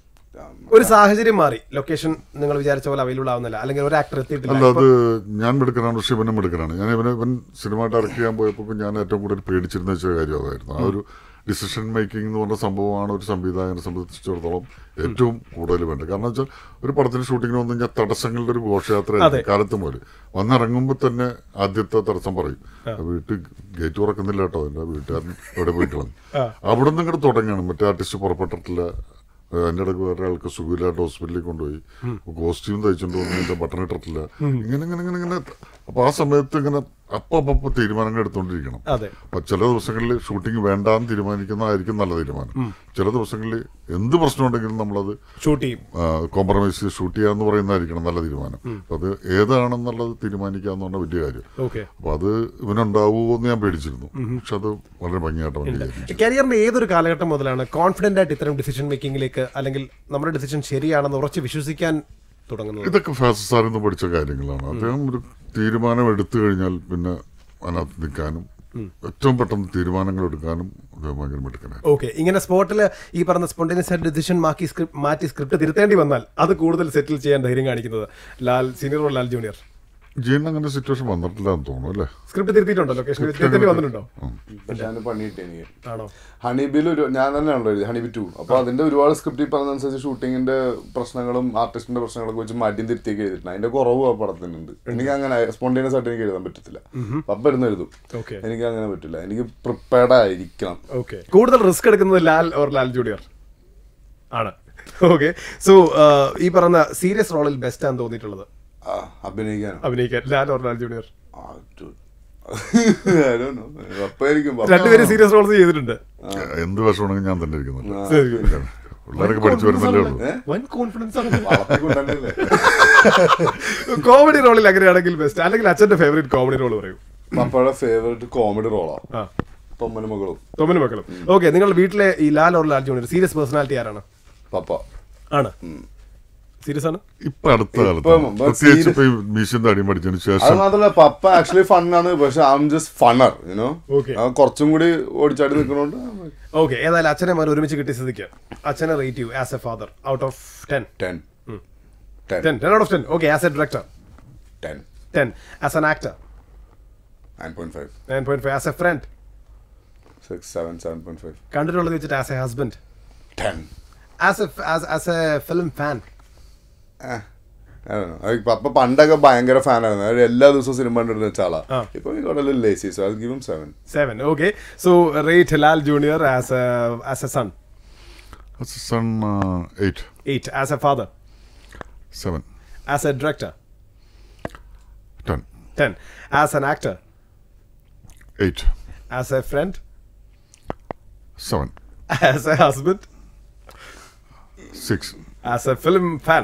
A: ഒരു സാഹചര്യം മാറി ലൊക്കേഷൻ നിങ്ങൾ വിചാരിച്ച പോലെ അവൈലബിൾ ആവുന്നില്ല അല്ലെങ്കിൽ ഒരു ആക്ടർ എത്തിയിട്ടില്ല
B: അല്ല അത് ഞാൻ മിടുക്കനാണ് പക്ഷെ ഇവനും മിടുക്കനാണ് ഞാൻ ഇവനെ ഇവൻ സിനിമ ഡയറക്റ്റ് ചെയ്യാൻ പോയപ്പോൾ ഞാൻ ഏറ്റവും കൂടുതൽ പേടിച്ചിരുന്ന വെച്ച കാര്യം അതായിരുന്നു ആ ഒരു ഡിസിഷൻ മേക്കിംഗ് എന്ന് പറഞ്ഞ സംഭവമാണ് ഒരു സംവിധായകനെ സംബന്ധിച്ചിടത്തോളം ഏറ്റവും കൂടുതൽ വേണ്ടത് കാരണം വെച്ചാൽ ഒരു പടത്തിന് ഷൂട്ടിങ്ങിന് വന്നു കഴിഞ്ഞാൽ തടസ്സങ്ങളുടെ ഒരു ഘോഷയാത്ര കാലത്ത് മുതൽ വന്നിറങ്ങുമ്പോൾ തന്നെ ആദ്യത്തെ തടസ്സം പറയും വീട്ടിൽ ഗേറ്റ് തുറക്കുന്നില്ല കേട്ടോ എന്റെ വീട്ടുകാരൻ എവിടെ പോയിട്ട് വന്നു അവിടെ നിന്ന് ഇങ്ങോട്ട് തുടങ്ങുകയാണ് മറ്റേ ആർട്ടിസ്റ്റ് പുറപ്പെട്ടിട്ടില്ല ഏഹ് അതിന്റെ ഇടയ്ക്ക് വേറെ ആൾക്ക് സുഖമില്ലാണ്ട് ഹോസ്പിറ്റലിൽ കൊണ്ടുപോയി കോസ്റ്റ്യൂം തയ്ച്ചോണ്ട് വന്നു എന്റെ ബട്ടൺ ഇട്ടിട്ടില്ല ഇങ്ങനെ ഇങ്ങനെ ഇങ്ങനെ ഇങ്ങനെ അപ്പൊ ആ സമയത്ത് ഇങ്ങനെ അപ്പൊ അപ്പൊ തീരുമാനങ്ങൾ എടുത്തോണ്ടിരിക്കണം
A: അതെ
B: അപ്പൊ ചില ദിവസങ്ങളിൽ ഷൂട്ടിംഗ് വേണ്ടാന്ന് തീരുമാനിക്കുന്നതായിരിക്കും നല്ല തീരുമാനം ചില ദിവസങ്ങളിൽ എന്ത് പ്രശ്നം ഉണ്ടെങ്കിലും നമ്മളത്
A: ഷൂട്ട് ചെയ്യും
B: കോംപ്രമൈസ് ഷൂട്ട് ചെയ്യാന്ന് പറയുന്നതായിരിക്കണം നല്ല തീരുമാനം അപ്പൊ അത് ഏതാണെന്നുള്ളത് തീരുമാനിക്കാന്ന് പറഞ്ഞ വലിയ കാര്യം
A: ഓക്കെ
B: അപ്പൊ അത് ഇവനുണ്ടാവുമോ എന്ന് ഞാൻ പേടിച്ചിരുന്നു പക്ഷെ അത് വളരെ ഭംഗിയായിട്ട് അവൻ വിചാരിച്ചു
A: കരിയറിന്റെ ഏതൊരു കാലഘട്ടം മുതലാണ് കോൺഫിഡന്റ് ആയിട്ട് ഇത്തരം ഡിസിഷൻ മേക്കിംഗിലേക്ക് അല്ലെങ്കിൽ നമ്മുടെ ഡിസിഷൻ ശരിയാണെന്ന് ഉറച്ച് വിശ്വസിക്കാൻ തുടങ്ങുന്നത്
B: ഇതൊക്കെ ഫാസ്റ്റ് സാറിൽ നിന്ന് പഠിച്ച കാര്യങ്ങളാണ് അദ്ദേഹം ഒരു തീരുമാനം എടുത്തു കഴിഞ്ഞാൽ പിന്നെ അതിനകത്ത് നിൽക്കാനും ഏറ്റവും പെട്ടെന്ന് തീരുമാനങ്ങൾ എടുക്കാനും അദ്ദേഹം ഭയങ്കര മിടുക്കനായി
A: ഓക്കെ ഇങ്ങനെ സ്പോട്ടിൽ ഈ പറഞ്ഞ സ്പോണ്ടേനിയസ് ആയിട്ട് ഡിസിഷൻ മാറ്റി സ്ക്രിപ്റ്റ് മാറ്റി സ്ക്രിപ്റ്റ് തിരുത്തേണ്ടി വന്നാൽ അത് കൂടുതൽ സെറ്റിൽ ചെയ്യാൻ ധൈര്യം കാണിക്കുന്നത് ലാൽ സീനിയർ ലാൽ ജൂനിയർ
B: ജീവൻ അങ്ങനെ സിറ്റുവേഷൻ വന്നിട്ടില്ല എന്ന് തോന്നുന്നു അല്ലേ
A: സ്ക്രിപ്റ്റ് തിരുത്തിയിട്ടുണ്ടോ ലൊക്കേഷൻ തിരുത്തേണ്ടി വന്നിട്ടുണ്ടോ
C: പക്ഷെ ഞാൻ പണിയിട്ട് എനിക്ക്
A: ആണോ
C: ഹണിബിൽ ഒരു ഞാൻ തന്നെയാണല്ലോ എഴുതി ഹണിബി ടു അപ്പൊ അതിന്റെ ഒരുപാട് സ്ക്രിപ്റ്റ് ഈ പറഞ്ഞതനുസരിച്ച് ഷൂട്ടിങ്ങിന്റെ പ്രശ്നങ്ങളും ആർട്ടിസ്റ്റിന്റെ പ്രശ്നങ്ങളൊക്കെ വെച്ച് മാറ്റിയും തിരുത്തിയൊക്കെ എഴുതിയിട്ടുണ്ട് അതിന്റെ കുറവ് ആ പടത്തിനുണ്ട് എനിക്ക് അങ്ങനെ സ്പോണ്ടേനിയസ് ആയിട്ട് എനിക്ക് എഴുതാൻ പറ്റത്തില്ല പപ്പ ഇരുന്ന് എഴുതും
A: ഓക്കെ
C: എനിക്ക് അങ്ങനെ പറ്റില്ല എനിക്ക് പ്രിപ്പയർഡ് ആയിരിക്കണം
A: ഓക്കെ കൂടുതൽ റിസ്ക് എടുക്കുന്നത് ലാൽ ഓർ ലാൽ ജൂനിയർ ആണ് ഓക്കെ സോ ഈ പറഞ്ഞ സീരിയസ് റോളിൽ ബെസ്റ്റ് ആണ് തോന്നിയിട്ടുള്ളത്
C: ആ, അഭിനയിക്കാനോ
A: അഭിനയിക്കാൻ ലാൽ ഓർ ലാൽ ജൂനിയർ
C: ആ, dude. I don't know. പപ്പയായിരിക്കും പപ്പ.
A: രണ്ടുപേരും സീരിയസ് റോൾസ് ചെയ്തിട്ടുണ്ട്
B: എന്ത് വിഷമാണെങ്കിൽ ഞാൻ തന്നെ ഇരിക്കുന്നുണ്ട്
C: ആ,
A: ശരി.
B: പിള്ളേരൊക്കെ പഠിച്ചു വരുന്നല്ലേ ഉള്ളൂ
A: വൻ കോൺഫിഡൻസ് ആണ്
C: വളർത്തിക്കൊണ്ടല്ലേ
A: കോമഡി റോളിൽ അങ്ങനെയാണെങ്കിൽ ബെസ്റ്റ് അല്ലെങ്കിൽ അച്ഛന്റെ ഫേവറേറ്റ് കോമഡി റോൾ പറയൂ
C: പപ്പയുടെ ഫേവറേറ്റ് കോമഡി റോളാ
A: ആ
C: തൊമ്മനും മകളും
A: തൊമ്മനും മക്കളും ഓക്കെ നിങ്ങളുടെ വീട്ടിലെ ഈ Lal or Lal junior serious personality ആരാണ്
C: പപ്പ
A: ആണ് സീരിയസ് ആണ്
B: ഇപ്പൊ അടുത്ത കാലത്ത്
C: ഇപ്പം
B: പ്രത്യേകിച്ച് ഇപ്പൊ ഈ മീശന്റെ അടിയും പഠിച്ചതിന്
C: അത്
B: ശേഷം
C: മാത്രല്ല പപ്പ ആക്ച്വലി ഫണ്ണാണ് പക്ഷെ I'm just funnier you know
A: Okay.
C: കുറച്ചും കൂടി ഓടിച്ചാടി നിൽക്കണോണ്ട്
A: ഓക്കെ ഏതായാലും അച്ഛനെ മോനെ ഒരുമിച്ച് കിട്ടിയ സ്ഥിതിക്ക് അച്ഛനെ റേറ്റ് ചെയ്യൂ as a father out of ten
C: ten ten
A: ten ten out of ten okay as a director
C: ten
A: ten as an actor
C: nine point five
A: nine point five as a friend
C: six seven seven point five
A: കണ്ടിട്ടുള്ളത് വെച്ചിട്ട് as a husband
C: ten
A: as a as a film fan
C: പപ്പ പണ്ടൊക്കെ ഭയങ്കര ഫാനായിരുന്നു അതായത് എല്ലാ ദിവസവും cinema കണ്ടിരുന്ന വെച്ച ആളാ
A: ആ.
C: ഇപ്പൊ ഈ കടലിൽ lazy so I give him seven
A: seven okay so rate Lal junior as a as a son
B: son eight
A: eight as a father
B: seven
A: as a director
B: ten
A: ten as an actor
B: eight
A: as a friend
B: seven
A: as a husband
B: six
A: as a film fan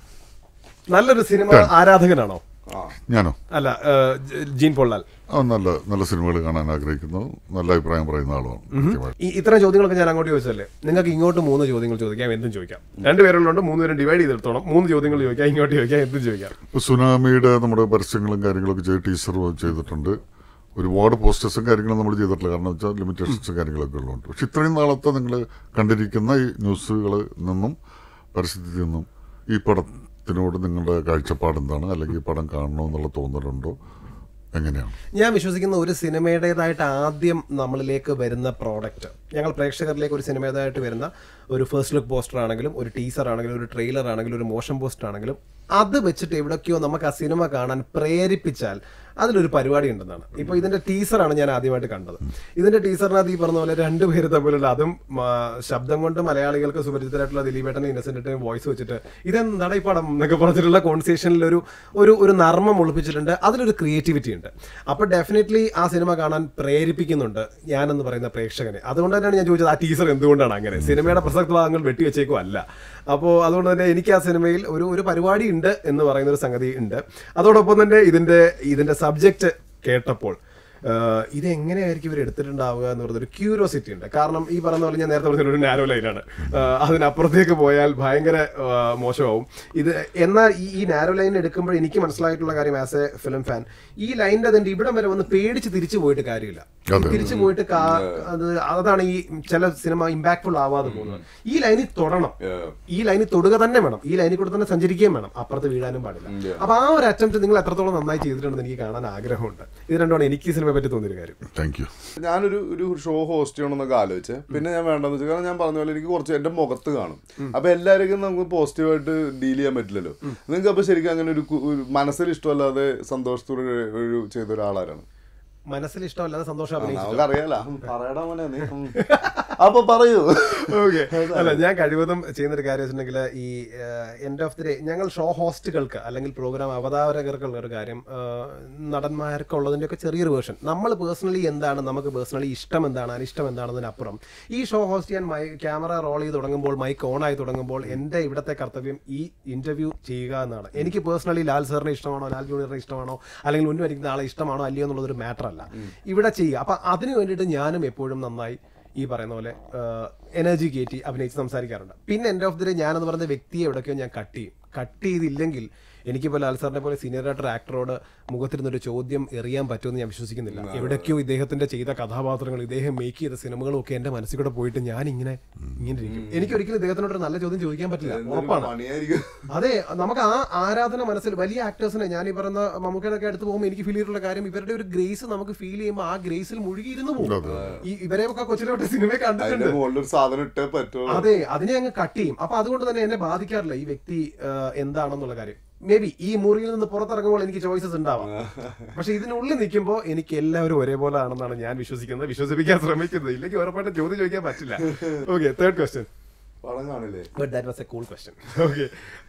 A: നല്ലൊരു സിനിമ
B: Ten.
A: ആരാധകനാണോ
B: ഞാനോ
A: അല്ല ഏഹ്, ജ- gene പൊള്ളാൽ
B: ആ നല്ല നല്ല സിനിമകൾ കാണാൻ ആഗ്രഹിക്കുന്നു നല്ല അഭിപ്രായം പറയുന്ന ആളാണ് കൃത്യമായിട്ട്
A: ഈ ഇത്തരം ചോദ്യങ്ങളൊക്കെ ഞാൻ അങ്ങോട്ട് ചോദിച്ചല്ലേ നിങ്ങൾക്ക് ഇങ്ങോട്ട് മൂന്ന് ചോദ്യങ്ങൾ ചോദിക്കാം എന്തും ചോദിക്കാം രണ്ടുപേരുള്ളതുകൊണ്ട് മൂന്ന് പേരും ഡിവൈഡ് ചെയ്തെടുത്തോണം മൂന്ന് ചോദ്യങ്ങൾ ചോദിക്കാം ഇങ്ങോട്ട് ചോദിക്കാം എന്തും ചോദിക്കാം
B: ഇപ്പൊ സുനാമിയുടെ നമ്മുടെ പരസ്യങ്ങളും കാര്യങ്ങളൊക്കെ ചെയ്ത് ടീച്ചർ ചെയ്തിട്ടുണ്ട് ഒരുപാട് പോസ്റ്റേഴ്സും കാര്യങ്ങളും നമ്മൾ ചെയ്തിട്ടില്ല കാരണം വെച്ചാൽ ലിമിറ്റേഷൻസും കാര്യങ്ങളൊക്കെ ഉള്ളതുകൊണ്ട് പക്ഷെ ഇത്രയും നാളത്തെ നിങ്ങൾ കണ്ടിരിക്കുന്ന ഈ ന്യൂസുകളിൽ നിന്നും പരസ്യത്തിൽ നിന്നും ഈ പടത്തിനോട് നിങ്ങളുടെ കാഴ്ചപ്പാട് എന്താണ് അല്ലെങ്കിൽ ഈ പടം കാണണമെന്നുള്ള തോന്നലുണ്ടോ എങ്ങനെയാണ്
A: ഞാൻ വിശ്വസിക്കുന്ന ഒരു സിനിമയുടേതായിട്ട് ആദ്യം നമ്മളിലേക്ക് വരുന്ന പ്രോഡക്റ്റ് ഞങ്ങൾ പ്രേക്ഷകരിലേക്ക് ഒരു സിനിമയുടേതായിട്ട് വരുന്ന ഒരു ഫസ്റ്റ് ലുക്ക് പോസ്റ്റർ ആണെങ്കിലും ഒരു ടീസർ ആണെങ്കിലും ഒരു ട്രെയിലർ ആണെങ്കിലും ഒരു മോഷൻ പോസ്റ്റർ ആണെങ്കിലും അത് വെച്ചിട്ട് എവിടൊക്കെയോ നമുക്ക് ആ സിനിമ കാണാൻ പ്രേരിപ്പിച്ചാൽ അതിലൊരു പരിപാടി ഉണ്ടെന്നാണ് ഇപ്പൊ ഇതിന്റെ ടീസറാണ് ഞാൻ ആദ്യമായിട്ട് കണ്ടത് ഇതിന്റെ ടീസറിനകത്ത് ഈ പറഞ്ഞ പോലെ രണ്ടുപേര് തമ്മിലുള്ള അതും ആ, ശബ്ദം കൊണ്ട് മലയാളികൾക്ക് സുപരിചിതരായിട്ടുള്ള ദിലീപേട്ടനും ഇന്നസെന്റിന്റെയും വോയിസ് വെച്ചിട്ട് ഇതെന്താണ് ഈ പടം എന്നൊക്കെ പറഞ്ഞിട്ടുള്ള കോൺവെർസേഷനിൽ ഒരു ഒരു ഒരു നർമ്മം ഒളിപ്പിച്ചിട്ടുണ്ട് അതിലൊരു ക്രിയേറ്റിവിറ്റി ഉണ്ട് അപ്പൊ ഡെഫിനറ്റ്ലി ആ സിനിമ കാണാൻ പ്രേരിപ്പിക്കുന്നുണ്ട് ഞാനെന്ന് പറയുന്ന പ്രേക്ഷകനെ അതുകൊണ്ട് തന്നെയാണ് ഞാൻ ചോദിച്ചത് ആ ടീസർ എന്തുകൊണ്ടാണ് അങ്ങനെ സിനിമയുടെ പ്രസക്ത ഭാഗങ്ങൾ വെട്ടിവെച്ചേക്കും അല്ല അപ്പോൾ അതുകൊണ്ട് തന്നെ എനിക്ക് ആ സിനിമയിൽ ഒരു ഒരു പരിപാടി ഉണ്ട് എന്ന് പറയുന്ന ഒരു സംഗതി ഉണ്ട് അതോടൊപ്പം തന്നെ ഇതിന്റെ ഇതിന്റെ സബ്ജക്റ്റ് കേട്ടപ്പോൾ ആഹ് ഇത് എങ്ങനെയായിരിക്കും ഇവർ എടുത്തിട്ടുണ്ടാവുക എന്ന് പറയുന്ന ഒരു ക്യൂരിയോസിറ്റി ഉണ്ട് കാരണം ഈ പറഞ്ഞ പോലെ ഞാൻ നേരത്തെ പറഞ്ഞ ഒരു നാരോ ലൈനാണ് അതിനപ്പുറത്തേക്ക് പോയാൽ ഭയങ്കര ആഹ് മോശമാവും ഇത് എന്നാൽ ഈ ഈ നാരോ ലൈൻ എടുക്കുമ്പോൾ എനിക്ക് മനസ്സിലായിട്ടുള്ള കാര്യം ആസ് എ ഫിലിം ഫാൻ ഈ ലൈനിന്റെ അതിന്റെ ഇവിടം വരെ വന്ന് പേടിച്ച് തിരിച്ചു പോയിട്ട് കാര്യമില്ല
B: അതെ.
A: തിരിച്ചു പോയിട്ട് കാ- അത് അതാണ് ഈ ചില സിനിമ ഇമ്പാക്ട്ഫുൾ ആവാതെ പോകുന്നത് ഈ ലൈനിൽ തൊടണം
C: Yeah.
A: ഈ ലൈനിൽ തൊടുക തന്നെ വേണം ഈ ലൈനിൽ കൂടെ തന്നെ സഞ്ചരിക്കുകയും വേണം അപ്പുറത്ത് വീഴാനും പാടില്ല
C: Yeah.
A: അപ്പൊ ആ ഒരു അറ്റംപ്റ്റ് നിങ്ങൾ എത്രത്തോളം നന്നായി ചെയ്തിട്ടുണ്ടെന്ന് എനിക്ക് കാണാൻ ആഗ്രഹമുണ്ട് ഇത് രണ്ടുമാണ് എനിക്ക് ഈ സിനിമയെ പറ്റി തോന്നിയൊരു കാര്യം
B: താങ്ക് യു
C: ഞാനൊരു ഒരു ഷോ ഹോസ്റ്റ് ചെയ്യണമെന്നൊക്കെ ആലോചിച്ച് പിന്നെ ഞാൻ വേണ്ടെന്ന് വെച്ചാൽ കാരണം ഞാൻ പറഞ്ഞ പോലെ എനിക്ക് കുറച്ച് എന്റെ മുഖത്ത് കാണും അപ്പൊ എല്ലാവർക്കും നമുക്ക് പോസിറ്റീവായിട്ട് ഡീൽ ചെയ്യാൻ പറ്റില്ലല്ലോ നിങ്ങൾക്ക് അപ്പൊ ശരിക്കും അങ്ങനെ ഒരു കു- ഒരു മനസ്സിൽ ഇഷ്ടമല്ലാതെ സന്തോഷത്തോടെ ഒരു- ഒരു ചെയ്ത ഒരാളാരാണ്
A: മനസ്സിൽ ഇഷ്ടമല്ലാതെ സന്തോഷം അഭിനയിച്ചു
C: നമുക്കറിയാലോ പറയടാ മോനെ നീ ഉം. അപ്പൊ പറയൂ
A: ഓക്കെ അല്ല ഞാൻ കഴിവതും ചെയ്യുന്ന ഒരു കാര്യം വെച്ചിട്ടുണ്ടെങ്കിൽ ഈ എൻഡ് ഓഫ് ദി ഡേ ഞങ്ങൾ ഷോ ഹോസ്റ്റുകൾക്ക് അല്ലെങ്കിൽ പ്രോഗ്രാം അവതാരകർക്കുള്ള ഒരു കാര്യം ആഹ്, നടന്മാർക്ക് ഉള്ളതിന്റെ ഒക്കെ ചെറിയൊരു വേർഷൻ നമ്മൾ പേഴ്സണലി എന്താണ് നമുക്ക് പേഴ്സണലി ഇഷ്ടം എന്താണ് അനിഷ്ടം എന്താണെന്നതിനപ്പുറം ഈ ഷോ ഹോസ്റ്റ് ചെയ്യാൻ മൈ ക്യാമറ റോൾ ചെയ്ത് തുടങ്ങുമ്പോൾ മൈക്ക് ഓൺ ആയി തുടങ്ങുമ്പോൾ എൻ്റെ ഇവിടുത്തെ കർത്തവ്യം ഈ ഇന്റർവ്യൂ ചെയ്യുക എന്നാണ് എനിക്ക് പേഴ്സണലി ലാൽ സാറിനെ ഇഷ്ടമാണോ ലാൽ ജൂനിയറിനെ ഇഷ്ടമാണോ അല്ലെങ്കിൽ മുന്നിൽ വരിക്കുന്ന ആളെ ഇഷ്ടമാണോ അല്ലയോ എന്നുള്ളതൊരു മാറ്റർ അല്ല ഇവിടെ ചെയ്യുക അപ്പൊ അതിന് വേണ്ടിയിട്ട് ഞാനും എപ്പോഴും നന്നായി ഈ പറയുന്ന പോലെ എനർജി കയറ്റി അഭിനയിച്ച് സംസാരിക്കാറുണ്ട് പിന്നെ എൻ്റെ ഓഫ് ദി ഡേ ഞാനെന്ന് പറയുന്ന വ്യക്തിയെ എവിടെയൊക്കെയോ ഞാൻ കട്ട് ചെയ്യും കട്ട് ചെയ്തില്ലെങ്കിൽ എനിക്കിപ്പോൾ ലാൽ സാറിനെ പോലെ സീനിയർ ആയിട്ടൊരു ആക്ടറോട് മുഖത്തിരുന്നൊരു ചോദ്യം എറിയാൻ പറ്റുമെന്ന് ഞാൻ വിശ്വസിക്കുന്നില്ല എവിടേക്കോ ഇദ്ദേഹത്തിന്റെ ചെയ്ത കഥാപാത്രങ്ങൾ ഇദ്ദേഹം മേക്ക് ചെയ്ത സിനിമകളും ഒക്കെ എൻ്റെ മനസ്സിൽ കൂടെ പോയിട്ട് ഞാൻ ഇങ്ങനെ ഇങ്ങനെ ഇരിക്കും എനിക്ക് ഒരിക്കലും ഇദ്ദേഹത്തിനോട് ഒരു നല്ല ചോദ്യം ചോദിക്കാൻ പറ്റില്ല ഉറപ്പാണ്
C: പണിയായിരിക്കും
A: അതെ നമുക്ക് ആ ആരാധന മനസ്സിൽ വലിയ ആക്ടേഴ്സിനെ ഞാൻ ഈ പറയുന്ന മമ്മൂക്കയൊക്കെ അടുത്ത് പോകുമ്പോൾ എനിക്ക് ഫീൽ ചെയ്തിട്ടുള്ള കാര്യം ഇവരുടെ ഒരു ഗ്രേസ് നമുക്ക് ഫീൽ ചെയ്യുമ്പോൾ ആ ഗ്രേസിൽ മുഴുകിയിരുന്നു പോകും ഈ ഇവരെയൊക്കെ കൊച്ചിലോട്ട് സിനിമ കണ്ടിട്ടുണ്ട്
C: അതിന്റെ മുകളിൽ ഒരു സാധനം ഇട്ടേ പറ്റുള്ളൂ
A: അതെ അതിനെ അങ്ങ് കട്ട് ചെയ്യും അപ്പൊ അതുകൊണ്ട് തന്നെ എന്നെ ബാധിക്കാറില്ല ഈ വ്യക്തി ആ, എന്താണെന്നുള്ള കാര്യം മേ ബി ഈ മുറിയിൽ നിന്ന് പുറത്തിറങ്ങുമ്പോൾ എനിക്ക് ചോയ്സസ് ഉണ്ടാവാം പക്ഷെ ഇതിനുള്ളിൽ നിൽക്കുമ്പോൾ എനിക്ക് എല്ലാവരും ഒരേപോലെ ആണെന്നാണ് ഞാൻ വിശ്വസിക്കുന്നത് വിശ്വസിപ്പിക്കാൻ ശ്രമിക്കുന്നത് ഇല്ലെങ്കിൽ ഉറപ്പായിട്ടും ചോദ്യം ചോദിക്കാൻ പറ്റില്ല ഓക്കെ തേർഡ് ക്വസ്റ്റ്യൻ
C: പടം കാണില്ലേ
A: but that was a cool question okay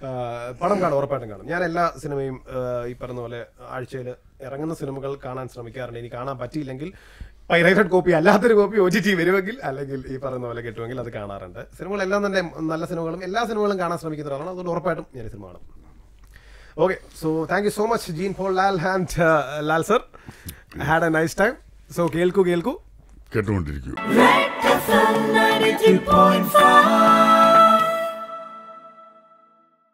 A: പടം കാണും ഉറപ്പായിട്ടും കാണും ഞാൻ എല്ലാ സിനിമയും ആ, ഈ പറഞ്ഞ പോലെ ആഴ്ചയിൽ ഇറങ്ങുന്ന സിനിമകൾ കാണാൻ ശ്രമിക്കാറുണ്ട് ഇനി കാണാൻ പറ്റിയില്ലെങ്കിൽ പൈറേറ്റഡ് കോപ്പി അല്ലാത്തൊരു കോപ്പി ഒ ടി ടി വരുമെങ്കിൽ അല്ലെങ്കിൽ ഈ പറയുന്ന പോലെ കിട്ടുമെങ്കിൽ അത് കാണാറുണ്ട് സിനിമകളെല്ലാം തന്നെ നല്ല സിനിമകളും എല്ലാ സിനിമകളും കാണാൻ ശ്രമിക്കുന്ന ഒരാളാണ് അതുകൊണ്ട് ഉറപ്പായിട്ടും ഞാൻ ഈ സിനിമ കാണും okay so thank you so much Jean Paul Lal and Lal sir had a nice time so കേൾക്കൂ കേൾക്കൂ
B: കേട്ടുകൊണ്ടിരിക്കൂ
D: Red FM 92.5